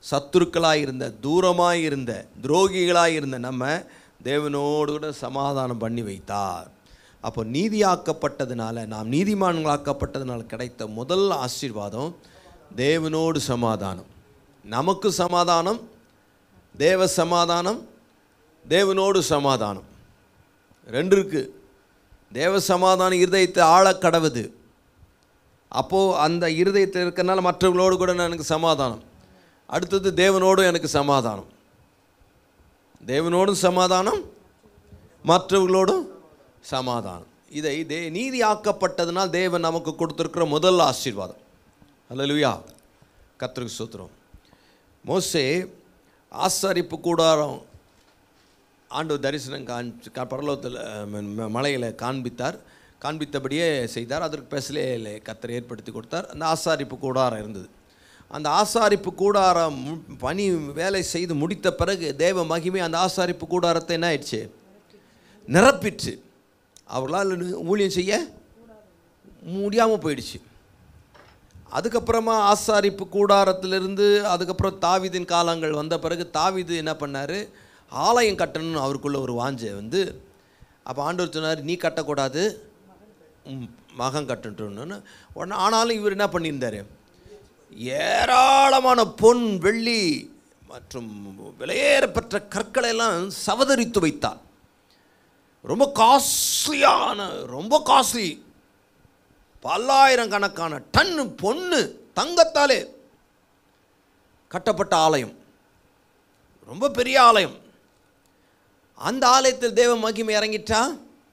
சத்துருக்களாக இருந்த தூரமாக இருந்த துரோகிகளாக இருந்த நம்ம தேவனோடு கூட சமாதானம் பண்ணி வைத்தார் அப்போ நீதியாக்கப்பட்டதுனால நாம் நீதிமான்களாக்கப்பட்டதுனால கிடைத்த முதல் ஆசீர்வாதம் தேவனோடு சமாதானம் நமக்கு சமாதானம் தேவ சமாதானம் தேவனோடு சமாதானம் ரெண்டு இருக்கு தேவ சமாதானம் இருதயத்தை ஆழக் கடவுது அப்போது அந்த இருதயத்தில் இருக்கறனால மற்றவங்களோடு கூட எனக்கு சமாதானம் அடுத்தது தேவனோடும் எனக்கு சமாதானம் தேவனோடும் சமாதானம் மற்றவர்களோடும் சமாதானம் இதை தே நீதி ஆக்கப்பட்டதுனால் தேவன் நமக்கு கொடுத்துருக்கிற முதல் ஆசீர்வாதம் அல்லலுயா கத்திரிக்கு சூத்திரம் மோசே ஆசாரிப்பு கூடாரம் ஆண்டு தரிசனம் காண்பி பரலோகத்தில் மலையில் காண்பித்தார் காண்பித்தபடியே செய்தார் அதற்கு பெசலே கத்தரை ஏற்படுத்தி கொடுத்தார் அந்த ஆசாரிப்பு கூடாரம் இருந்தது அந்த ஆசாரிப்பு கூடாரம் மு- பணி வேலை செய்து முடித்த பிறகு தேவ மகிமை அந்த ஆசாரிப்பு கூடாரத்தை என்ன ஆயிடுச்சு நிரப்பிற்று அவர்களால் ஊழியம் செய்ய முடியாமல் போயிடுச்சு அதுக்கப்புறமா ஆசாரிப்பு கூடாரத்திலிருந்து அதுக்கப்புறம் தாவீதின் காலங்கள் வந்த பிறகு தாவீது என்ன பண்ணார் ஆலயம் கட்டணும்னு அவருக்குள்ள ஒரு வாஞ்சை வந்து அப்போ ஆண்டவர் சொன்னார் நீ கட்டக்கூடாது உம் மகன் கட்டணும்னு உடனே ஆனாலும் இவர் என்ன பண்ணியிருந்தார் ஏராளமான பொன் வெள்ளி மற்றும் விலையேறப்பெற்ற கற்களை எல்லாம் சவதரித்து வைத்தார் ரொம்ப காஸ்ட்லியான ரொம்ப காஸ்ட்லி பல்லாயிரம் கணக்கான டன்னு பொண்ணு தங்கத்தாலே கட்டப்பட்ட ஆலயம் ரொம்ப பெரிய ஆலயம் அந்த ஆலயத்தில் தேவ மகிமை இறங்கிட்டா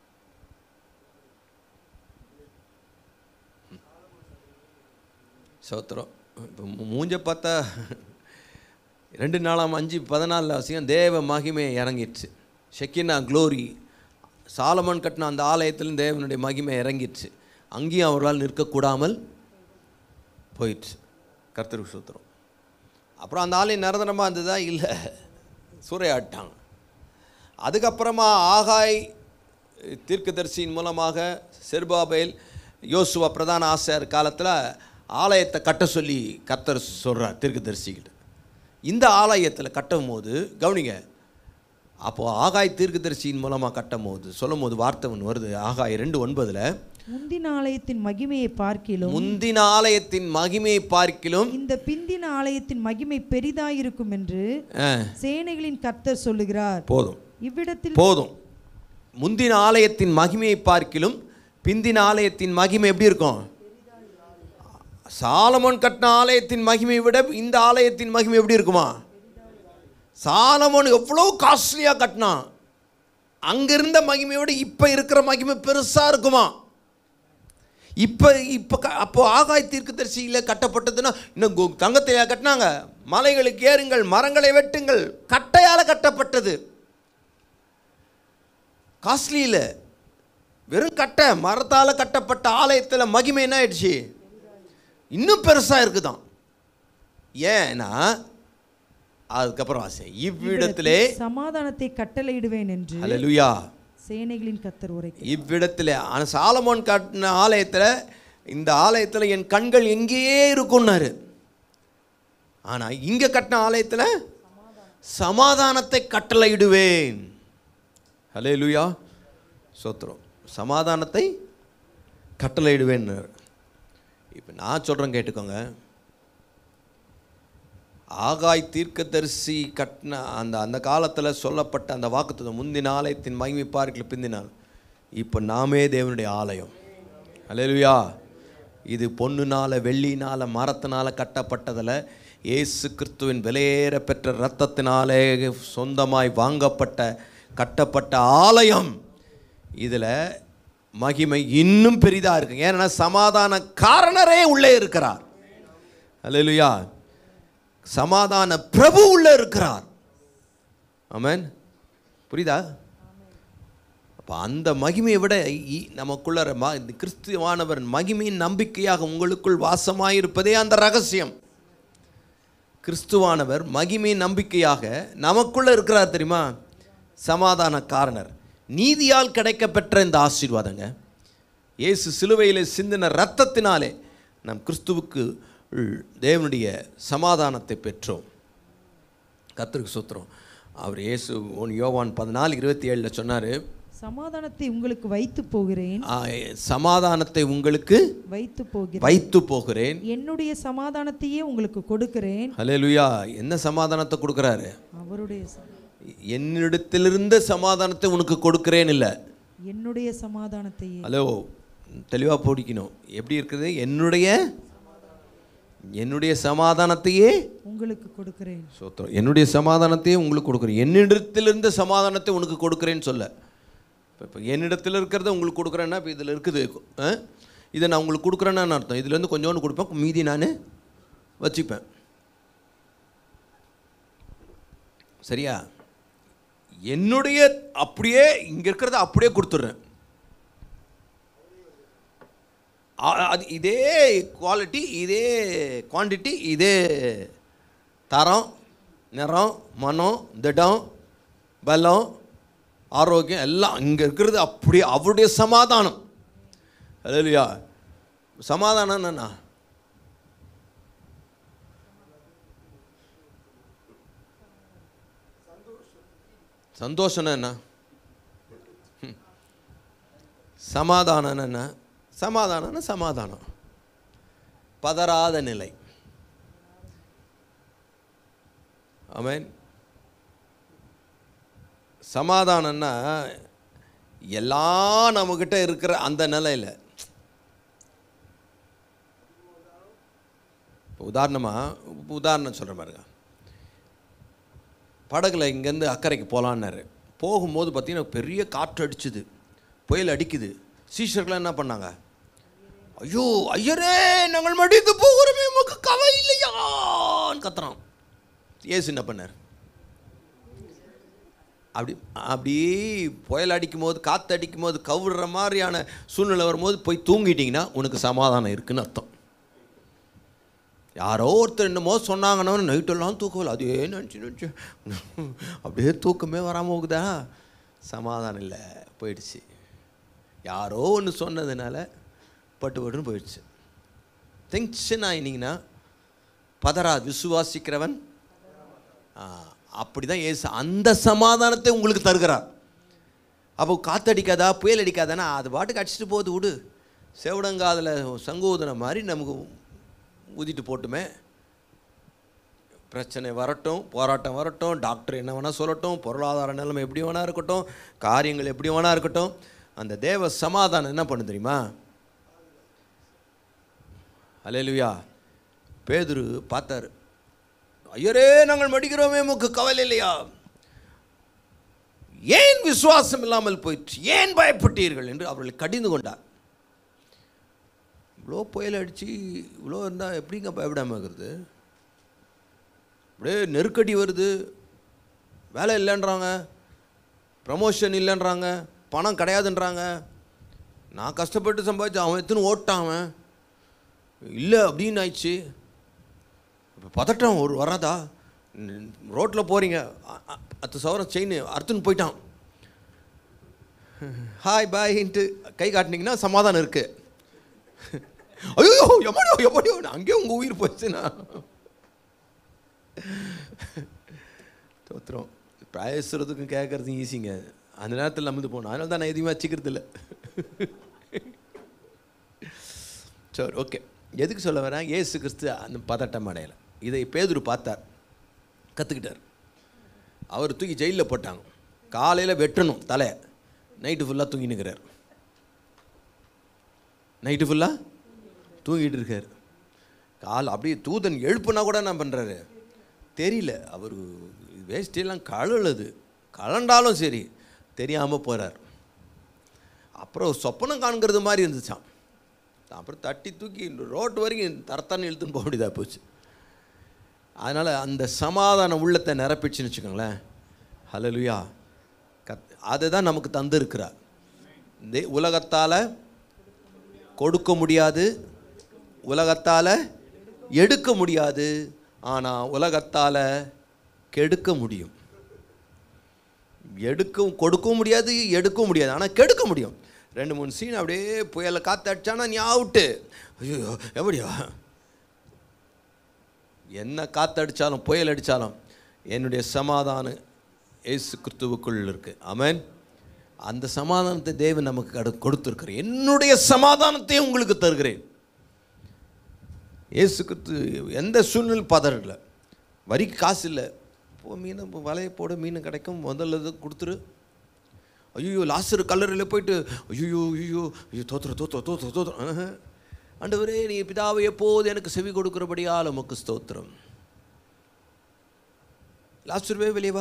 சோத்திரம் இப்போ மூஞ்ச பார்த்தா ரெண்டு நாளாம் அஞ்சு பதினாலு அவசியம் தேவ மகிமை இறங்கிடுச்சு ஷெக்கினா க்ளோரி சாலமன் கட்டின அந்த ஆலயத்திலும் தேவனுடைய மகிமை இறங்கிடுச்சு அங்கேயும் அவர்களால் நிற்கக்கூடாமல் போயிடுச்சு கர்த்தருக்கு சூத்திரம் அப்புறம் அந்த ஆலயம் நிரந்தரமாக இருந்ததா இல்லை சூறையாட்டாங்க அதுக்கப்புறமா ஆகாய் தீர்க்கதரிசியின் மூலமாக செர்பாபேல் யோசுவா பிரதான ஆசிரியர் காலத்தில் ஆலயத்தை கட்ட சொல்லி கர்த்தர் சொல்கிறார் தீர்க்கதரிசிகிட்ட இந்த ஆலயத்தில் கட்டும் போது கவனிங்க அப்போது ஆகாய் தீர்க்கதரிசியின் மூலமாக கட்டும் போது சொல்லும் போது வார்த்தை ஒன்று வருது ஆகாய் ரெண்டு ஒன்பதில் முந்தின ஆலயத்தின் மகிமையை பார்க்கிலும் முந்தின ஆலயத்தின் மகிமையை பார்க்கிலும் இந்த பிந்தின ஆலயத்தின் மகிமை பெரிதாயிருக்கும் என்று ஆ, சேனைகளின் கர்த்தர் சொல்லுகிறார் போதும் இவ்விடத்தில் போதும் முந்தின ஆலயத்தின் மகிமையை பார்க்கிலும் பிந்தின ஆலயத்தின் மகிமை எப்படி இருக்கும் சாலமோன் கட்டின ஆலயத்தின் மகிமையை விட இந்த ஆலயத்தின் மகிமை எப்படி இருக்குமா சாலமோன் எவ்வளோ காஸ்ட்லியாக கட்டினான் அங்க இருந்த மகிமையை விட இப்போ இருக்கிற மகிமை பெருசாக இருக்குமா இப்போ இப்போ க அப்போ ஆகாய் தீர்க்கதரிசியில் கட்டப்பட்டதுன்னா இன்னும் கு- தங்கத்தையா கட்டினாங்க மலைகளுக்கு ஏறுங்கள் மரங்களை வெட்டுங்கள் கட்டையால் கட்டப்பட்டது காஸ்ட்லி இல்லை வெறும் கட்டை மரத்தால் கட்டப்பட்ட ஆலயத்தில் மகிமை என்ன ஆயிடுச்சு இன்னும் பெருசாக இருக்குதாம் ஏன்னா அதுக்கப்புறம் ஆசை இவ்விடத்திலே சமாதானத்தை கட்டளையிடுவேன் என்று அல்லேலூயா சேனைகளின் கர்த்தர் உரைக்கிறார் இவ்விடத்தில் ஆனால் சாலமோன் கட்டின ஆலயத்தில் இந்த ஆலயத்தில் என் கண்கள் எங்கேயே இருக்கும்னாரு ஆனால் இங்கே கட்டின ஆலயத்தில் சமாதானத்தை கட்டளையிடுவேன் ஹலே லூயா சோத்திரம் சமாதானத்தை கட்டளையிடுவேன் இப்போ நான் சொல்கிறேன் கேட்டுக்கோங்க ஆகாய் தீர்க்கதரிசி கட்டின அந்த அந்த காலத்தில் சொல்லப்பட்ட அந்த வாக்குத்தத்தம் முந்தின ஆலயத்தின் மகிமை பார்க்கல பிந்தினால் இப்போ நாமே தேவனுடைய ஆலயம் அல்லேலூயா இது பொண்ணுனால வெள்ளினால மரத்தினால கட்டப்பட்டதில் இயேசு கிறிஸ்துவின் விலையேற பெற்ற இரத்தத்தினாலே சொந்தமாய் வாங்கப்பட்ட கட்டப்பட்ட ஆலயம் இதில் மகிமை இன்னும் பெரிதாக இருக்கு ஏன்னா சமாதான காரணரே உள்ளே இருக்கிறார் அல்லேலூயா சமாதான பிரபு உள்ள இருக்கிறார் ஆமென் புரியுதா அப்போ அந்த மகிமையை விட இ- நமக்குள்ள ம இந்த கிறிஸ்துவானவர் மகிமையின் நம்பிக்கையாக உங்களுக்குள் வாசமாயிருப்பதே அந்த ரகசியம் கிறிஸ்துவானவர் மகிமையின் நம்பிக்கையாக நமக்குள்ள இருக்கிறார் தெரியுமா சமாதான காரணர் நீதியால் கிடைக்கப்பெற்ற இந்த ஆசீர்வாதங்க இயேசு சிலுவையிலே சிந்தின இரத்தத்தினாலே நாம் கிறிஸ்துவுக்கு உள் தேவனுடைய சமாதானத்தை பெற்றோம் கர்த்தருக்கு சுத்திரம் அவர் இயேசு ஒன் யோவான் பதினாலு இருபத்தி ஏழில் சொன்னார் சமாதானத்தை உங்களுக்கு வைத்து போகிறேன் சமாதானத்தை உங்களுக்கு வைத்து போகிறேன் வைத்து போகிறேன் என்னுடைய சமாதானத்தையே உங்களுக்கு கொடுக்கிறேன் ஹalleluya என்ன சமாதானத்தை கொடுக்குறாரு அவருடைய ச- என்னிடத்திலிருந்த சமாதானத்தை உனக்கு கொடுக்கிறேன் இல்லை என்னுடைய சமாதானத்தையே ஹலோ தெளிவாக போடிக்கணும் எப்படி இருக்குது என்னுடைய என்னுடைய சமாதானத்தையே உங்களுக்கு கொடுக்கிறேன் சோத்திரம் என்னுடைய சமாதானத்தையே உங்களுக்கு கொடுக்குறேன் என்னிடத்திலிருந்த சமாதானத்தை உனக்கு கொடுக்குறேன்னு சொல்ல இப்போ இப்போ என்னிடத்தில் இருக்கிறத உங்களுக்கு கொடுக்குறேன்னா இப்போ இதில் இருக்குது ஆ? இதை நான் உங்களுக்கு கொடுக்குறேன்னு அர்த்தம் இதுலேருந்து கொஞ்சோண்டு கொடுப்பேன் மீதி நான் வச்சுப்பேன் சரியா என்னுடைய அப்படியே இங்கே இருக்கிறத அப்படியே கொடுத்துட்றேன் ஆ- அது இதே குவாலிட்டி இதே குவான்டிட்டி இதே தரம் நிறம் மனம் திடம் பலம் ஆரோக்கியம் எல்லாம் இங்கே இருக்கிறது அப்படியே அவருடைய சமாதானம் இல்லையா சமாதானம் என்னண்ணா சந்தோஷம்னா என்ன ம். சமாதானம் என்ன சமாதானம்னா சமாதானம் பதறாத நிலை ஆமென் சமாதானம்னா எல்லாம் நம்மக்கிட்ட இருக்கிற அந்த நிலையில் இப்போ உதாரணமாக உதாரணம் சொல்கிற பாருங்க படகுல இங்கேருந்து அக்கறைக்கு போகலான்னாரு போகும்போது பார்த்தீங்கன்னா பெரிய காற்று அடிச்சுது புயல் அடிக்குது சீஷர்கள் என்ன பண்ணாங்க ஐயோ ஐயரே நாங்கள் மடிந்து போகிறோமே உமக்கு கவலை இல்லையான்னு கத்துறான் ஏசு என்ன பண்ணார் அப்படி அப்படி புயல் அடிக்கும் போது காற்று அடிக்கும் போது கவுடுற மாதிரியான சூழ்நிலை வரும்போது போய் தூங்கிட்டீங்கன்னா உனக்கு சமாதானம் இருக்குன்னு அர்த்தம் யாரோ ஒருத்தர் என்னமோ சொன்னாங்கன்னா நைட்டெல்லாம் தூக்கவில்லை அதே நினச்சி நினச்சி அப்படியே தூக்கமே வராமல் போகுதா சமாதானம் இல்லை போயிடுச்சு யாரோ ஒன்று சொன்னதுனால பட்டு பட்டுன்னு போயிடுச்சு டென்ஷன் ஆயினீங்கன்னா பதறாது விசுவாசிக்கிறவன் ஆ, அப்படிதான் ஏசு அந்த சமாதானத்தை உங்களுக்கு தருகிறார் அப்போ காத்தடிக்காதா புயல் அடிக்காதானா அது பாட்டுக்கு அடிச்சுட்டு போகுது விடு செவடங்காதில் சங்கோதனை மாதிரி நமக்கு ஊதிட்டு போட்டுமே பிரச்சனை வரட்டும் போராட்டம் வரட்டும் டாக்டர் என்ன வேணால் சொல்லட்டும் பொருளாதார நிலைமை எப்படி வேணா இருக்கட்டும் காரியங்கள் எப்படி வேணா இருக்கட்டும் அந்த தேவ சமாதானம் என்ன பண்ணு தெரியுமா அலேலுயா பேதுரு பார்த்தாரு ஐயரே நாங்கள் மடிக்கிறோமே உமக்கு கவலை இல்லையா ஏன் விசுவாசம் இல்லாமல் போயிற்று ஏன் பயப்பட்டீர்கள் என்று அவர்களை கடிந்து கொண்டார் இவ்வளோ புயல் அடித்து இவ்வளோ இருந்தால் எப்படிங்க பயப்படாமல் இருக்கிறது அப்படியே நெருக்கடி வருது வேலை இல்லைன்றாங்க ப்ரமோஷன் இல்லைன்றாங்க பணம் கிடையாதுன்றாங்க நான் கஷ்டப்பட்டு சம்பாதிச்சு அவன் எத்தனை ஓட்டான் அவன் இல்லை அப்படின்னு ஆயிடுச்சு இப்போ பதட்டம் ஒரு வராதா ரோட்டில் போகிறீங்க அத்து சவரம் செயின் அறுத்துன்னு போயிட்டான் ஹாய் பாய்ன்ட்டு கை காட்டினீங்கன்னா சமாதானம் இருக்கு ஐயோ எப்படியோ எப்படியோ அங்கேயே உங்கள் உயிர் போச்சுன்னா தோத்துறோம் பேசுறதுக்கும் கேட்கறதுக்கும் ஈஸிங்க அந்த நேரத்தில் நம்புது போகணும் அதனால தான் நான் எதுவுமே வச்சுக்கிறது இல்லை சரி ஓகே எதுக்கு சொல்ல வரேன் ஏசு கிறிஸ்து அந்த பதட்டம் அடையலை இதை பேதுரு பார்த்தார் கற்றுக்கிட்டார் அவர் தூக்கி ஜெயிலில் போட்டாங்க காலையில் வெட்டணும் தலை நைட்டு ஃபுல்லாக தூங்கினுக்கிறார் நைட்டு ஃபுல்லாக தூங்கிட்டு இருக்கார் கால் அப்படியே தூதன் எழுப்புனா கூட என்ன பண்ணுறாரு தெரியல அவர் வேஷ்டியெல்லாம் கழலுது கலண்டாலும் சரி தெரியாமல் போகிறார் அப்புறம் சொப்பனம் காண்கிறது மாதிரி இருந்துச்சாம் அப்புறம் தட்டி தூக்கி ரோட்டு வரைக்கும் தரத்தான்னு இழுத்துன்னு போக வேண்டியதாக போச்சு அதனால் அந்த சமாதான உள்ளத்தை நிரப்பிச்சுன்னு வச்சுக்கோங்களேன் ஹலலுயா கத் அதை தான் நமக்கு தந்திருக்கிறார் இந்த உலகத்தால் கொடுக்க முடியாது உலகத்தால் எடுக்க முடியாது ஆனால் உலகத்தால் கெடுக்க முடியும் எடுக்கவும் கொடுக்கவும் முடியாது எடுக்கவும் முடியாது ஆனால் கெடுக்க முடியும் ரெண்டு மூணு சீன் அப்படியே புயலை காற்று அடிச்சானா நீ அவுட்டு ஐயோ எப்படியா என்ன காற்று அடித்தாலும் புயல் அடித்தாலும் என்னுடைய சமாதானம் இயேசு கிறிஸ்துவுக்குள் இருக்கு ஆமென் அந்த சமாதானத்தை தேவன் நமக்கு கடு- கொடுத்திருக்கிறார் என்னுடைய சமாதானத்தை உங்களுக்கு தருகிறேன் இயேசு கிறிஸ்து எந்த சூழ்நிலை பதறல வரிக்கு காசு இல்லை போ மீன் இப்போ வலையை போடு மீன் கிடைக்கும் முதல்ல இது கொடுத்துரு ஐயோ லாஸ்டர் கல்லறையில் போயிட்டு ஐயோ ஐயோ ஐயோ தோத்துற தோத்துற தோத்துற தோத்துற ஆண்டவரே நீ பிதாவை எப்போது எனக்கு செவி கொடுக்கிறபடியால் உமக்கு ஸ்தோத்திரம் லாஸ்டர் வே வெளியே வா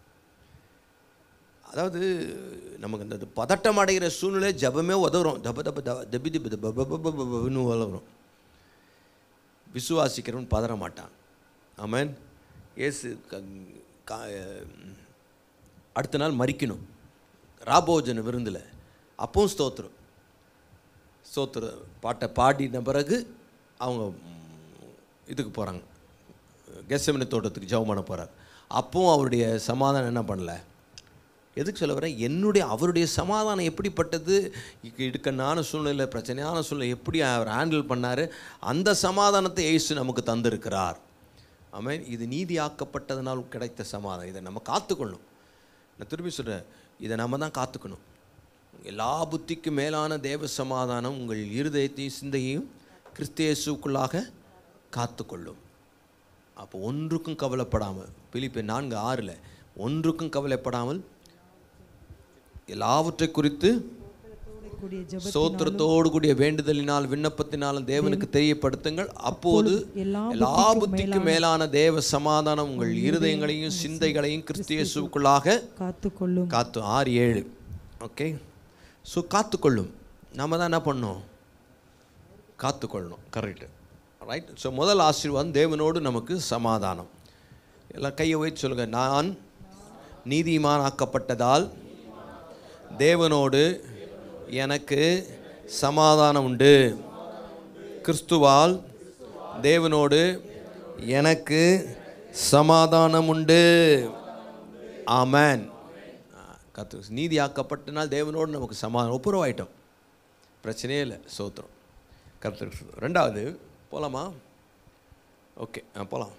அதாவது நமக்கு இந்த பதட்டம் அடைகிற சூழ்நிலை ஜபமே உதவுறோம் தப தப தப தபி திபி தப பப பப பபன்னு உதவுறோம் விசுவாசிக்கிறவன் பதற மாட்டான் ஆமென் இயேசு க- கா- அடுத்த நாள் மறிக்கணும் ராபோஜன விருந்தில் அப்பவும் ஸ்தோத்திரம் ஸ்தோத்திர பாட்டை பாடின பிறகு அவங்க ம், இதுக்கு போகிறாங்க கெசமனி தோட்டத்துக்கு ஜெபம் பண்ண போகிறார் அப்பவும் அவருடைய சமாதானம் என்ன பண்ணல எதுக்கு சொல்ல வரேன் என்னுடைய அவருடைய சமாதானம் எப்படிப்பட்டது இக்கு- இடுக்கண்ணான சூழ்நிலை பிரச்சனையான சூழ்நிலை எப்படி அவர் ஹேண்டில் பண்ணார் அந்த சமாதானத்தை இயேசு நமக்கு தந்திருக்கிறார் ஆமென் இது நீதியாக்கப்பட்டதனால் கிடைத்த சமாதானம் இதை நம்ம காத்துக்கொள்ளணும் நான் திரும்பி சொல்கிறேன் இதை நம்ம தான் காத்துக்கணும் எல்லா புத்திக்கும் மேலான தேவ சமாதானம் உங்கள் இருதயத்தையும் சிந்தையையும் கிறிஸ்தியேசுக்குள்ளாக காத்துக்கொள்ளும் அப்போ ஒன்றுக்கும் கவலைப்படாமல் பிலிப்பை நான்கு ஆறில் ஒன்றுக்கும் கவலைப்படாமல் எல்லாவற்றை குறித்து கூடிய ஜெப சோத்திரத்தோடு கூடிய வேண்டுதலினால் விண்ணப்பத்தினாலும் தேவனுக்கு தெரியப்படுத்துங்கள் அப்போது எல்லா எல்லா புத்திக்கும் மேலான தேவ சமாதானம் உங்கள் இருதயங்களையும் சிந்தைகளையும் கிறிஸ்தியேசுக்குள்ளாக காத்துக்கொள்ளும் காத்து ஆறு ஏழு ஓகே ஸோ காத்துக்கொள்ளும் நம்ம தான் என்ன பண்ணோம் காத்துக்கொள்ளணும் கரெக்டு ரைட் ஸோ முதல் ஆசீர்வாதம் தேவனோடு நமக்கு சமாதானம் எல்லாம் கையை வைத்து சொல்லுங்கள் நான் நீதிமானாக்கப்பட்டதால் தேவனோடு எனக்கு சமாதானம் உண்டு கிறிஸ்துவால் தேவனோடு எனக்கு சமாதானம் உண்டு ஆமென் கத்து நீதியாக்கப்பட்டனால் தேவனோடு நமக்கு சமாதானம் ஒப்புரவாயிட்டோம் பிரச்சனையே இல்லை சோத்திரம் கருத்து ரெண்டாவது போகலாமா ஓகே ஆ போகலாம்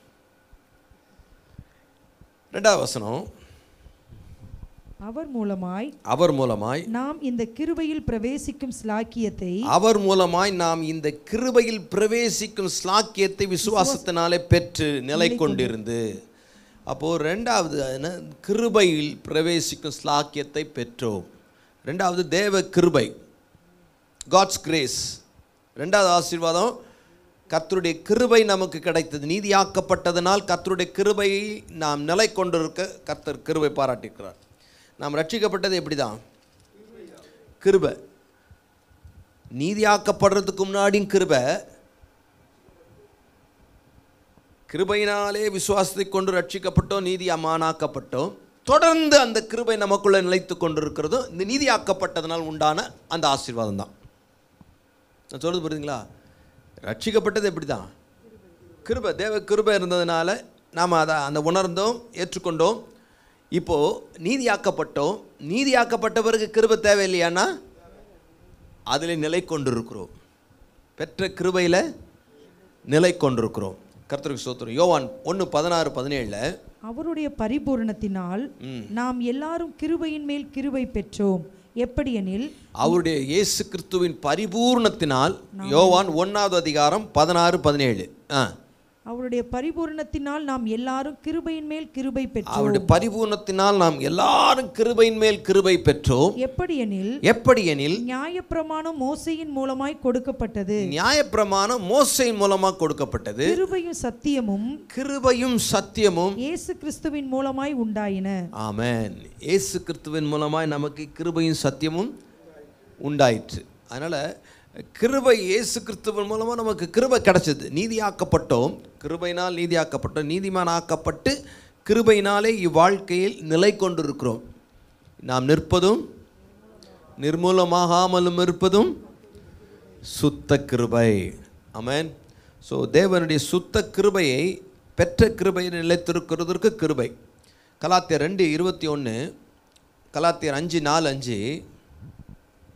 ரெண்டாவது வசனம் அவர் மூலமாய் அவர் மூலமாய் நாம் இந்த கிருபையில் பிரவேசிக்கும் ஸ்லாக்கியத்தை அவர் மூலமாய் நாம் இந்த கிருபையில் பிரவேசிக்கும் ஸ்லாக்கியத்தை விசுவாசத்தினாலே பெற்று நிலை கொண்டிருந்து அப்போது ரெண்டாவது என்ன கிருபையில் பிரவேசிக்கும் ஸ்லாக்கியத்தை பெற்றோம் ரெண்டாவது தேவ கிருபை காட்ஸ் கிரேஸ் ரெண்டாவது ஆசீர்வாதம் கர்த்தருடைய கிருபை நமக்கு கிடைத்தது நீதியாக்கப்பட்டதனால் கர்த்தருடைய கிருபையை நாம் நிலை கொண்டிருக்க கர்த்தர் கிருபை பாராட்டியிருக்கிறார் நாம் ரட்சிக்கப்பட்டது எப்படி தான் கிருபை நீதியாக்கப்படுறதுக்கு முன்னாடியும் கிருபை கிருபையினாலே விசுவாசத்தை கொண்டு ரட்சிக்கப்பட்டோம் நீதி அம்மானாக்கப்பட்டோம் தொடர்ந்து அந்த கிருபை நமக்குள்ள நிலைத்து கொண்டிருக்கிறதும் இந்த நீதியாக்கப்பட்டதனால் உண்டான அந்த ஆசீர்வாதம் தான் நான் சொல்றது புரியுதுங்களா ரட்சிக்கப்பட்டது எப்படி தான் கிருபை தேவ கிருபை இருந்ததுனால நாம் அதை அந்த உணர்ந்தோம் ஏற்றுக்கொண்டோம் இப்போது நீதியாக்கப்பட்டோம் நீதியாக்கப்பட்ட பிறகு கிருபை தேவையில்லையானா அதில் நிலை கொண்டிருக்கிறோம் பெற்ற கிருபையில் நிலை கொண்டிருக்கிறோம் கர்த்தருக்கு சோத்திரம் யோவான் ஒன்று பதினாறு பதினேழில் அவருடைய பரிபூரணத்தினால் நாம் எல்லாரும் கிருபையின் மேல் கிருபை பெற்றோம் எப்படியெனில் அவருடைய இயேசு கிறிஸ்துவின் பரிபூர்ணத்தினால் யோவான் ஒன்றாவது அதிகாரம் பதினாறு பதினேழு ஆ அவருடைய பரிபூரணத்தினால் நாம் எல்லாரும் கிருபையின் மேல் கிருபை பெற்றோம் அவருடைய பரிபூர்ணத்தினால் நாம் எல்லாரும் கிருபையின் மேல் கிருபை பெற்றோம் எப்படியெனில் எப்படி எனில் நியாயப்பிரமாணம் மோசையின் மூலமாய் கொடுக்கப்பட்டது நியாயப்பிரமாணம் மோசையின் மூலமாக கொடுக்கப்பட்டது கிருபையும் சத்தியமும் கிருபையும் சத்தியமும் இயேசு கிறிஸ்துவின் மூலமாய் உண்டாயின ஆமென் இயேசு கிறிஸ்துவின் மூலமாய் நமக்கு கிருபையும் சத்தியமும் உண்டாயிற்று அதனால் கிருபை இயேசு கிறிஸ்துவின் மூலமாக நமக்கு கிருபை கிடைச்சது நீதியாக்கப்பட்டோம் கிருபையினால் நீதியாக்கப்பட்டோம் நீதிமானாக்கப்பட்டு கிருபையினாலே இவ்வாழ்க்கையில் நிலை கொண்டிருக்கிறோம் நாம் நிற்பதும் நிர்மூலமாகாமலும் இருப்பதும் சுத்த கிருபை ஆமென் ஸோ தேவனுடைய சுத்த கிருபையை பெற்ற கிருபையை நிலைத்திருக்கிறதற்கு கிருபை கலாத்தியர் ரெண்டு இருபத்தி ஒன்று கலாத்தியர் அஞ்சு நாலு அஞ்சு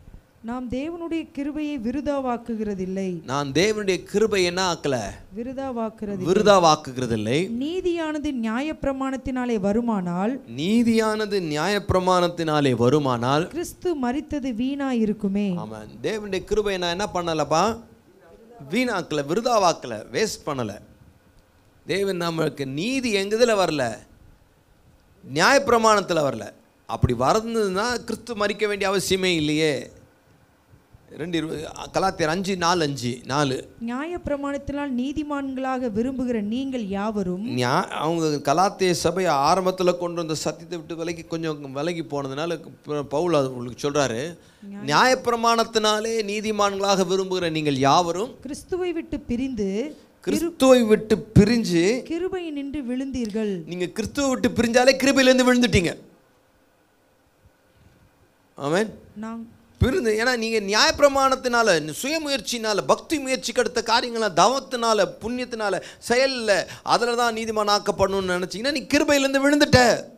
நாம் தேவனுடைய கிருபையை விருதாவாக்குகிறதில்லை நான் தேவனுடைய கிருபை என்ன ஆக்கல விருதாவாக்குறது விருதாவாக்குகிறது இல்லை நீதியானது நியாயப்பிரமாணத்தினாலே வருமானால் நீதியானது நியாயப்பிரமாணத்தினாலே வருமானால் கிறிஸ்து மரித்தது வீணா இருக்குமே ஆமாம் தேவனுடைய கிருபை நான் என்ன பண்ணலப்பா வீணாக்கல விருதாவாக்கல வேஸ்ட் பண்ணலை தேவன் நம்மளுக்கு நீதி எங்குதில் வரல நியாயப்பிரமாணத்தில் வரல அப்படி வரதுன்னா கிறிஸ்து மறிக்க வேண்டிய அவசியமே இல்லையே ரெண்டு இருபது கலாத்தியர் அஞ்சு நாலு அஞ்சு நாலு நியாயப்பிரமாணத்தினால் நீதிமான்களாக விரும்புகிற நீங்கள் யாவரும் ஞா அவங்க கலாத்திய சபை ஆரம்பத்தில் கொண்டு வந்த சத்தியத்தை விட்டு விலகி கொஞ்சம் விலகி போனதுனால ப- பவுல் அது உங்களுக்கு சொல்கிறாரு நியாயப்பிரமாணத்தினாலே நீதிமான்களாக விரும்புகிற நீங்கள் யாவரும் கிறிஸ்துவை விட்டு பிரிந்து கிறிஸ்துவை விட்டு பிரிஞ்சு கிருபை நின்று விழுந்தீர்கள் நீங்கள் கிறிஸ்துவை விட்டு பிரிஞ்சாலே கிருபையிலேருந்து விழுந்துட்டீங்க ஆமென் நாம் பிரிந்து ஏன்னா நீங்கள் நியாயப்பிரமாணத்தினால சுயமுயற்சினால பக்தி முயற்சிக்கு அடுத்த காரியங்கள தவத்தினால புண்ணியத்தினால செயலில் அதில் தான் நீதிமான் ஆக்கப்படணும்னு நினச்சிங்கன்னா நீ கிருபையிலேருந்து விழுந்துட்ட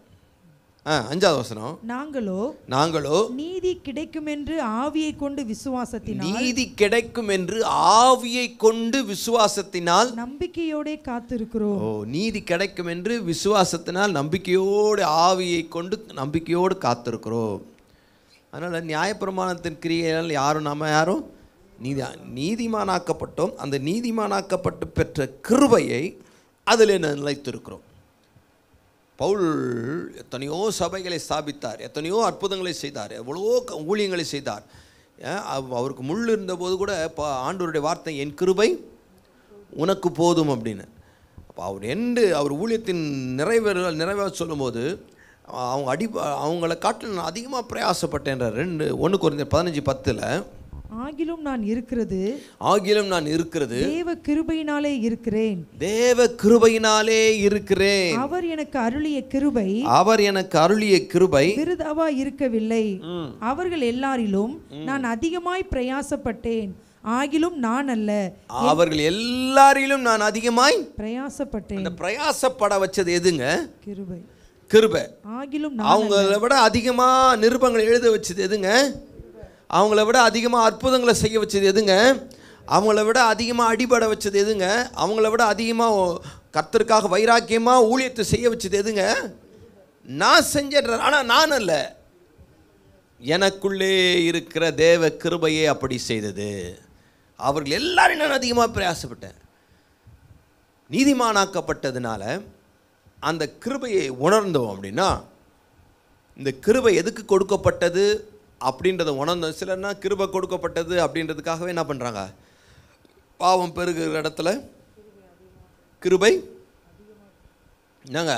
ஆ அஞ்சாவது வசனம் நாங்களோ நாங்களோ நீதி கிடைக்கும் என்று ஆவியை கொண்டு விசுவாசத்தினால் நீதி கிடைக்கும் என்று ஆவியை கொண்டு விசுவாசத்தினால் நம்பிக்கையோடே காத்திருக்கிறோம் ஓ நீதி கிடைக்கும் என்று விசுவாசத்தினால் நம்பிக்கையோடு ஆவியை கொண்டு நம்பிக்கையோடு காத்திருக்கிறோம் அதனால் நியாயப்பிரமாணத்தின் கிரியையால் யாரும் நாம யாரும் நீதி நீதிமானாக்கப்பட்டோம் அந்த நீதிமானாக்கப்பட்டு பெற்ற கிருபையை அதில் நிலைத்திருக்கிறோம் பவுல் எத்தனையோ சபைகளை ஸ்தாபித்தார் எத்தனையோ அற்புதங்களை செய்தார் எவ்வளவோ க- ஊழியங்களை செய்தார் ஏன், அவ- அவருக்கு முள் இருந்தபோது கூட இப்போ ஆண்டவருடைய வார்த்தை என் கிருபை உனக்கு போதும் அப்படின்னு அப்போ அவர் எண்டு அவர் ஊழியத்தின் நிறைவேற நிறைவேற சொல்லும்போது அவங்க அடி அவங்கள காட்டில் நான் அதிகமாக பிரயாசப்பட்டேன்ற ரெண்டு ஒன்று குறைந்த பதினஞ்சு பத்தில் ஆகிலும் நான் இருக்கிறது ஆகிலும் நான் இருக்கிறது தேவ கிருபையினாலே இருக்கிறேன் தேவ கிருபையினாலே இருக்கிறேன் அவர் எனக்கு அருளிய கிருபை அவர் எனக்கு அருளிய கிருபை விருதாவா இருக்கவில்லை அவர்கள் எல்லாரிலும் நான் அதிகமாய் பிரயாசப்பட்டேன் ஆகிலும் நான் அல்ல அவர்கள் எல்லாரிலும் நான் அதிகமாய் பிரயாசப்பட்டேன் அந்த பிரயாசப்பட வச்சது எதுங்க கிருபை கிருபை ஆகிலும் நான் அவங்கள விட அதிகமாக நிருபங்களை எழுத வச்சது எதுங்க அவங்கள விட அதிகமாக அற்புதங்களை செய்ய வச்சது எதுங்க அவங்கள விட அதிகமாக அடிபட வச்சது எதுங்க அவங்கள விட அதிகமாக கர்த்தருக்காக வைராக்கியமாக ஊழியத்தை செய்ய வச்சது எதுங்க நான் செஞ்சிடுறேன் ஆனால் நான் அல்ல எனக்குள்ளே இருக்கிற தேவ கிருபையே அப்படி செய்தது அவர்கள் எல்லாரும் நான் அதிகமாக பிரயாசப்பட்டேன் நீதிமானாக்கப்பட்டதுனால அந்த கிருபையை உணர்ந்தோம் அப்படின்னா இந்த கிருபை எதுக்கு கொடுக்கப்பட்டது அப்படின்றத உணர்ந்த சிலர்னா கிருபை கொடுக்கப்பட்டது அப்படின்றதுக்காகவே என்ன பண்ணுறாங்க பாவம் பெருகிற இடத்துல கிருபை என்னங்க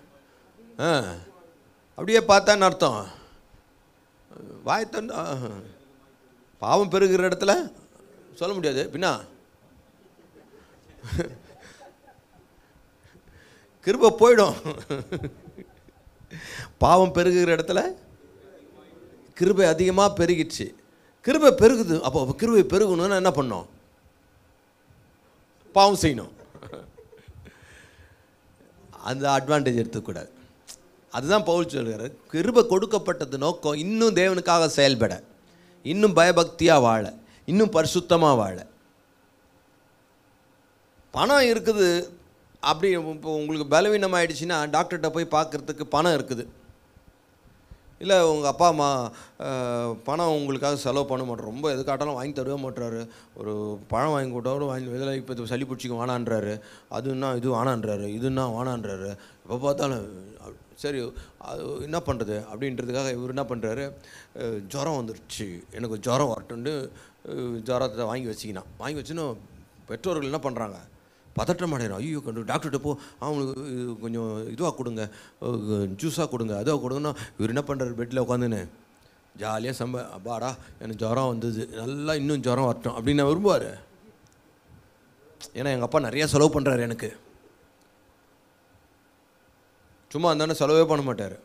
ஆ அப்படியே பார்த்தான்னு அர்த்தம் வாய்த்தன் பாவம் பெருகிற இடத்துல சொல்ல முடியாது பின்னா கிருபை போயிடும் பாவம் பெருகுகிற இடத்துல கிருபை அதிகமாக பெருகிடுச்சு கிருபை பெருகுது அப்போ அப்போ கிருபை பெருகணும்னா என்ன பண்ணோம் பாவம் செய்யணும் அந்த அட்வான்டேஜ் எடுத்துக்கூடாது அதுதான் பவுல் சொல்கிறார் கிருபை கொடுக்கப்பட்டது நோக்கம் இன்னும் தேவனுக்காக செயல்பட இன்னும் பயபக்தியாக வாழ இன்னும் பரிசுத்தமாக வாழ பணம் இருக்குது அப்படி இப்போ உங்களுக்கு பலவீனம் ஆயிடுச்சுன்னா டாக்டர்கிட்ட போய் பார்க்குறதுக்கு பணம் இருக்குது இல்லை உங்கள் அப்பா அம்மா அஹ், பணம் உங்களுக்காக செலவு பண்ண மாட்டோம் ரொம்ப எது காட்டாலும் வாங்கி தரவே மாட்டுறாரு ஒரு பழம் வாங்கி கொடுத்தாலும் வாங்கி இதில் இப்போ இது சளி பிடிச்சிக்க வானான்றாரு அதுன்னா இது வானான்றாரு இதுன்னா வானான்றாரு எப்போ பார்த்தாலும் அப்~ சரி அது என்ன பண்ணுறது அப்படின்றதுக்காக இவர் என்ன பண்ணுறாரு ஜுரம் வந்துருச்சு எனக்கு ஜுரம் வரட்டும்னு அஹ், ஜுரத்தை வாங்கி வச்சிக்கினான் வாங்கி வச்சுன்னு பெற்றோர்கள் என்ன பண்ணுறாங்க பதட்டம் அடைகிறோம் ஐயோ கண்டு டாக்டர்கிட்ட போ அவங்களுக்கு இது கொஞ்சம் இதுவாக கொடுங்க ஜூஸாக கொடுங்க அதுவாக கொடுங்கன்னா இவர் என்ன பண்ணுறாரு பெட்டில் உட்காந்துன்னு ஜாலியாக சம்ப அப்பாடா எனக்கு ஜுரம் வந்தது நல்லா இன்னும் ஜுரம் வரட்டும் அப்படின்னு நான் விரும்புவார் ஏன்னா எங்கள் அப்பா நிறையா செலவு பண்ணுறாரு எனக்கு சும்மா இருந்தானே செலவே பண்ண மாட்டார்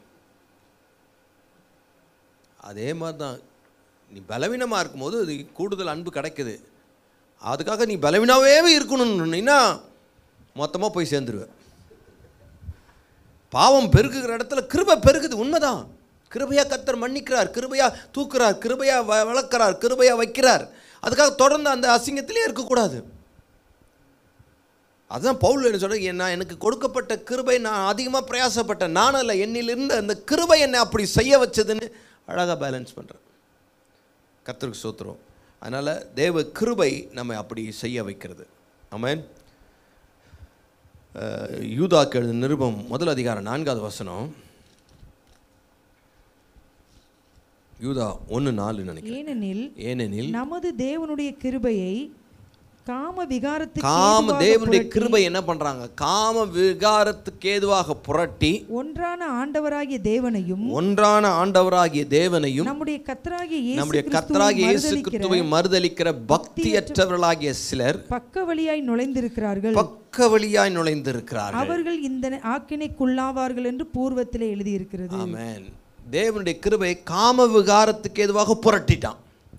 அதே மாதிரி தான் நீ பலவீனமாக இருக்கும்போது அது கூடுதல் அன்பு கிடைக்குது அதுக்காக நீ பலவீனாவே இருக்கணும்னா மொத்தமாக போய் சேர்ந்துருவ பாவம் பெருகுகிற இடத்துல கிருபை பெருகுது உண்மைதான் கிருபையா கத்தர் மன்னிக்கிறார் கிருபையா தூக்குறார் கிருபையா வ- வளர்க்கிறார் கிருபையா வைக்கிறார் அதுக்காக தொடர்ந்து அந்த அசிங்கத்திலே இருக்கக்கூடாது அதுதான் பவுல் என்ன சொல்ற நான் எனக்கு கொடுக்கப்பட்ட கிருபை நான் அதிகமாக பிரயாசப்பட்டேன் நான் அல்ல என்னில் இருந்த அந்த கிருபை என்னை அப்படி செய்ய வச்சதுன்னு அழகாக பேலன்ஸ் பண்ணுறேன் கர்த்தருக்கு சோத்துறோம் அதனால் தேவ கிருபை நம்மை அப்படி செய்ய வைக்கிறது ஆமென் அஹ், யூதாக்கு எழுதின நிருபம் முதல் அதிகாரம் நான்காவது வசனம் யூதா ஒன்று நாலு நினைக்கிறேன் ஏனெனில் ஏனெனில் நமது தேவனுடைய கிருபையை காம விகாரத்துக்கு காம ஏதுவாக தேவனுடைய புரட்டி, கிருபை என்ன பண்றாங்க காம விகாரத்துக்கு ஏதுவாக புரட்டி ஒன்றான ஆண்டவராகிய தேவனையும் ஒன்றான ஆண்டவராகிய தேவனையும் நம்முடைய கத்தராகிய இயேசு நம்முடைய கிறிஸ்துவை கத்தராகிய இயேசு மறுதலிக்கிற கிறிஸ்துவை மறுதலிக்கிற பக்தியற்றவர்களாகிய சிலர் பக்க வழியாய் நுழைந்திருக்கிறார்கள் பக்க வழியாய் நுழைந்திருக்கிறார்கள் அவர்கள் இந்த ஆக்கினைக்குள்ளாவார்கள் என்று பூர்வத்திலே எழுதியிருக்கிறது ஆமென் தேவனுடைய கிருபை காம விகாரத்துக்கு ஏதுவாக புரட்டிட்டான்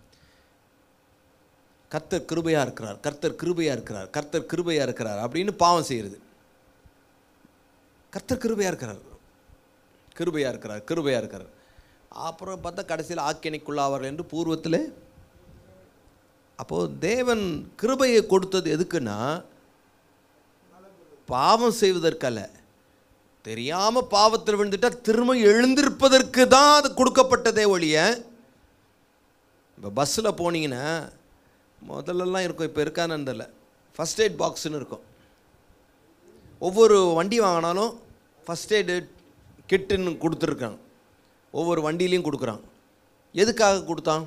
கர்த்தர் கிருபையா இருக்கிறார் கர்த்தர் கிருபையா இருக்கிறார் கர்த்தர் கிருபையா இருக்கிறார் அப்படின்னு பாவம் செய்யுது கர்த்தர் கிருபையா இருக்கிறார் கிருபையா இருக்கிறார் கிருபையா இருக்கிறார் அப்புறம் பார்த்தா கடைசியில் ஆக்கினைக்குள்ளாவார்கள் என்று பூர்வத்தில் அப்போது தேவன் கிருபையை கொடுத்தது எதுக்குன்னா பாவம் செய்வதற்கல்ல தெரியாமல் பாவத்தில் விழுந்துட்டா திரும்ப எழுந்திருப்பதற்கு தான் அது கொடுக்கப்பட்டதே ஒழிய இப்போ பஸ்ஸில் போனீங்கன்னா முதல்லலாம் இருக்கும் இப்போ இருக்கான்னு தெரியல ஃபஸ்ட் எய்ட் பாக்ஸ்னு இருக்கும் ஒவ்வொரு வண்டி வாங்கினாலும் ஃபஸ்ட் எய்டு கிட்டுன்னு கொடுத்துருக்காங்க ஒவ்வொரு வண்டியிலையும் கொடுக்குறாங்க எதுக்காக கொடுத்தான்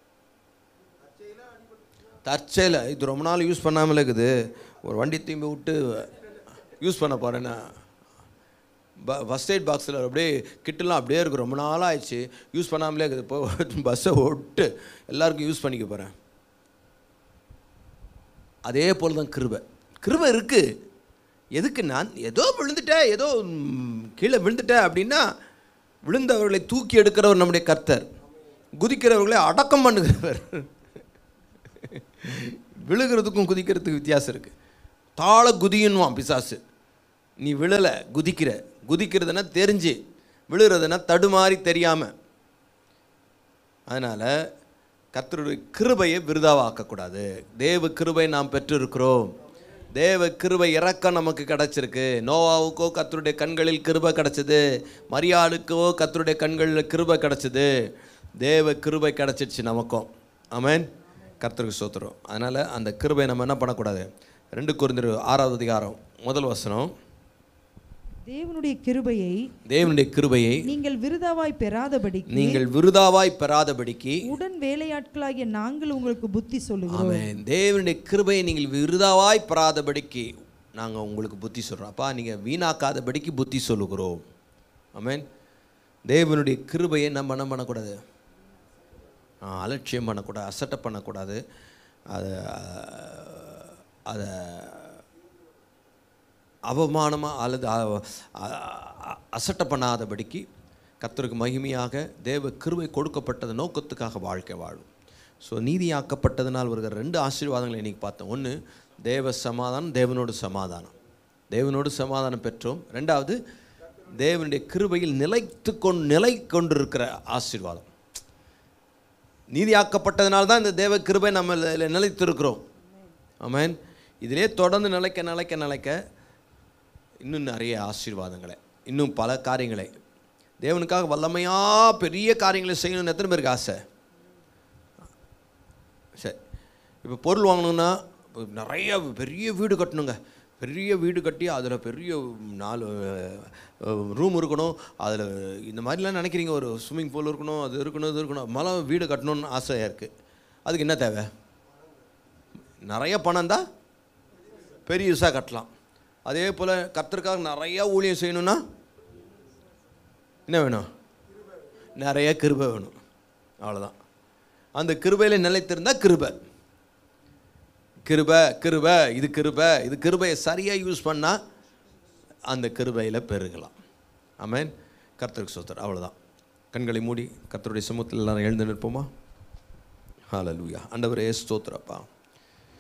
தற்செயல இது ரொம்ப நாள் யூஸ் பண்ணாமலே இருக்குது ஒரு வண்டி திரும்பி விட்டு யூஸ் பண்ண போகிறேன்னா ப ஃபஸ்ட் எய்ட் பாக்ஸில் அப்படியே கிட்டெல்லாம் அப்படியே இருக்கு ரொம்ப நாளாக ஆயிடுச்சு யூஸ் பண்ணாமலே இருக்குது இப்போ பஸ்ஸை விட்டு எல்லாருக்கும் யூஸ் பண்ணிக்க போகிறேன் அதே போல் தான் கிருபை கிருபை இருக்குது எதுக்கு நான் ஏதோ விழுந்துட்டேன் ஏதோ ம், கீழே விழுந்துட்டேன் அப்படின்னா விழுந்தவர்களை தூக்கி எடுக்கிறவர் நம்முடைய கர்த்தர் குதிக்கிறவர்களை அடக்கம் பண்ணுகிறவர் விழுகிறதுக்கும் குதிக்கிறதுக்கு வித்தியாசம் இருக்குது தாள குதியுன்வான் பிசாசு நீ விழலை குதிக்கிற குதிக்கிறதுனா தெரிஞ்சு விழுகிறதுனா தடுமாறி தெரியாமல் அதனால் கர்த்தருடைய கிருபையை விருதாவாக்கக்கூடாது தேவ கிருபை நாம் பெற்றிருக்கிறோம் தேவ கிருபை இறக்கம் நமக்கு கிடச்சிருக்கு நோவாவுக்கோ கர்த்தருடைய கண்களில் கிருபை கிடச்சிது மரியாளுக்கோ கர்த்தருடைய கண்களில் கிருபை கிடச்சிது தேவ கிருபை கிடச்சிடுச்சு நமக்கும் ஆமென் கர்த்தருக்கு சோத்துறோம் அதனால் அந்த கிருபை நம்ம என்ன பண்ணக்கூடாது ரெண்டு குருந்திரு ஆறாவது அதிகாரம் முதல் வசனம் தேவனுடைய கிருபையை தேவனுடைய கிருபையை நீங்கள் விருதாவாய் பெறாதபடிக்கு நீங்கள் விருதாவாய் பெறாதபடிக்கு உடன் வேலையாட்களாகிய நாங்கள் உங்களுக்கு புத்தி சொல்லுகிறோம் ஆமென் தேவனுடைய கிருபையை நீங்கள் விருதாவாய் பெறாதபடிக்கு நாங்கள் உங்களுக்கு புத்தி சொல்கிறோம் அப்பா நீங்கள் வீணாக்காதபடிக்கு புத்தி சொல்லுகிறோம் ஆமென் தேவனுடைய கிருபையை நம்ம என்ன பண்ணக்கூடாது ஆ, அலட்சியம் பண்ணக்கூடாது அசட்டை பண்ணக்கூடாது அதை அதை அவமானமாக அல்லது அ- அ- அ- அசட்டை பண்ணாதபடிக்கு கர்த்தருக்கு மகிமையாக தேவ கிருபை கொடுக்கப்பட்டது நோக்கத்துக்காக வாழ்க்கை வாழும் ஸோ நீதியாக்கப்பட்டதனால் வருகிற ரெண்டு ஆசீர்வாதங்களை இன்றைக்கி பார்த்தோம் ஒன்று தேவ சமாதானம் தேவனோடு சமாதானம் தேவனோடு சமாதானம் பெற்றோம் ரெண்டாவது தேவனுடைய கிருபையில் நிலைத்து கொண்டு நிலை கொண்டிருக்கிற ஆசீர்வாதம் நீதியாக்கப்பட்டதுனால தான் இந்த தேவ கிருபை நம்ம இதுல நிலைத்திருக்கிறோம் ஆமென் இதிலே தொடர்ந்து நிலைக்க நிலைக்க நிலைக்க இன்னும் நிறைய ஆசீர்வாதங்களை இன்னும் பல காரியங்களை தேவனுக்காக வல்லமையாக பெரிய காரியங்களை செய்யணும்னு எத்தனை பேருக்கு ஆசை சரி இப்போ பொருள் வாங்கணும்னா இப்ப நிறைய பெரிய வீடு கட்டணுங்க பெரிய வீடு கட்டி அதில் பெரிய நாலு ரூம் இருக்கணும் அதில் இந்த மாதிரிலாம் நினைக்கிறீங்க ஒரு ஸ்விம்மிங் பூல் இருக்கணும் அது இருக்கணும் இது இருக்கணும் மலை வீடு கட்டணும்னு ஆசையாக இருக்குது அதுக்கு என்ன தேவை நிறைய பணம் தான் பெரியசாக கட்டலாம் அதே போல் கர்த்தருக்காக நிறைய ஊழியம் செய்யணும்னா என்ன வேணும் நிறைய கிருபை வேணும் அவ்வளோதான் அந்த கிருபையில் நிலைத்திருந்தால் கிருபை கிருபை கிருபை இது கிருபை இது கிருபையை சரியாக யூஸ் பண்ணால் அந்த கிருபையில் பெருகலாம் ஆமென் கர்த்தருக்கு சோத்தர் அவ்வளோதான் கண்களை மூடி கர்த்தருடைய சமூகத்தில் எல்லாரும் எழுந்து நிற்போமா ஹalleluya ஆண்டவரே ஸ்தோத்திரப்பா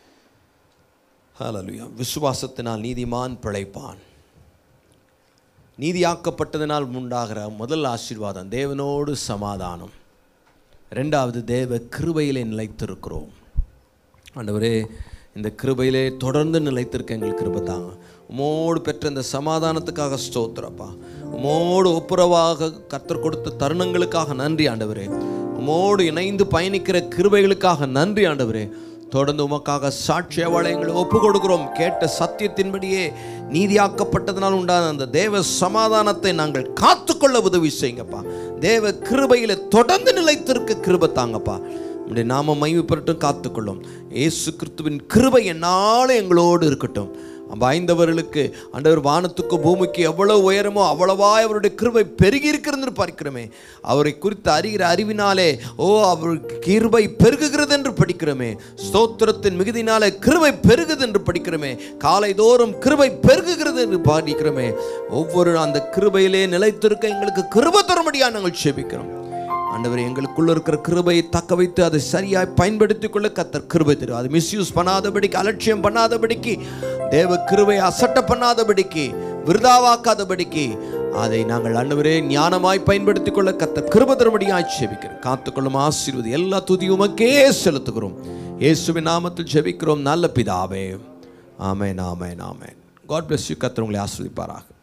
ஹalleluya விசுவாசத்தினால் நீதிமான் பிழைப்பான் நீதியாக்கப்பட்டதினால் உண்டாகிற முதல் ஆசீர்வாதம் தேவனோடு சமாதானம் ரெண்டாவது தேவ கிருபையிலே நிலைத்திருக்கிறோம் ஆண்டவரே இந்த கிருபையிலே தொடர்ந்து நிலைத்திருக்க எங்களுக்கு கிருபை தாங்க உமோடு பெற்ற இந்த சமாதானத்துக்காக ஸ்தோத்திரப்பா உமோடு ஒப்புரவாக கர்த்தர் கொடுத்த தருணங்களுக்காக நன்றி ஆண்டவரே உமோடு இணைந்து பயணிக்கிற கிருபைகளுக்காக நன்றி ஆண்டவரே தொடர்ந்து உமக்காக சாட்சிய வளையங்களை ஒப்பு கொடுக்கிறோம் கேட்ட சத்தியத்தின்படியே நீதியாக்கப்பட்டதனால் உண்டான அந்த தேவ சமாதானத்தை நாங்கள் காத்துக்கொள்ள உதவி செய்யுங்கப்பா தேவ கிருபையில தொடர்ந்து நிலைத்திருக்க கிருபை தாங்கப்பா உடைய நாம மைமைப்பட்டும் காத்துக்கொள்ளும் இயேசு கிறிஸ்துவின் கிருபை என்னாலும் எங்களோடு இருக்கட்டும் வாய்ந்தவர்களுக்கு ஆண்டவர் வானத்துக்கு பூமிக்கு எவ்வளவு உயரமோ அவ்வளவாய் அவருடைய கிருபை பெருகி இருக்கிறது பார்க்கிறோமே அவரை குறித்து அறிகிற அறிவினாலே ஓ அவர் கிருபை பெருகுகிறது என்று படிக்கிறோமே ஸ்தோத்திரத்தின் மிகுதினாலே கிருபை பெருகுது என்று படிக்கிறோமே காலைதோறும் கிருபை பெருகுகிறது என்று படிக்கிறோமே ஒவ்வொரு அந்த கிருபையிலே நிலைத்திருக்க எங்களுக்கு கிருபை தரும்படியா நாங்கள் செபிக்கிறோம் ஆண்டவர் எங்களுக்குள்ள இருக்கிற கிருபையை தக்க வைத்து அதை சரியாய் பயன்படுத்திக் கொள்ள கத்தர் கிருபை தரும் அது மிஸ்யூஸ் பண்ணாதபடிக்கு அலட்சியம் பண்ணாதபடிக்கு தேவ கிருபை அசட்ட பண்ணாதபடிக்கு விருதாவாக்காதபடிக்கு அதை நாங்கள் ஆண்டவரே ஞானமாய் பயன்படுத்திக் கொள்ள கத்தர் கிருபை தரும்படியாய் செபிக்கிறோம் காத்துக்கொள்ளும் ஆசீர்வதி எல்லா துதியும் உமக்கே செலுத்துகிறோம் இயேசுவின் நாமத்தில் ஜெபிக்கிறோம் நல்ல பிதாவே ஆமென் ஆமென் ஆமென் காட் bless you கத்தர் உங்களை ஆஸ்வதிப்பாராக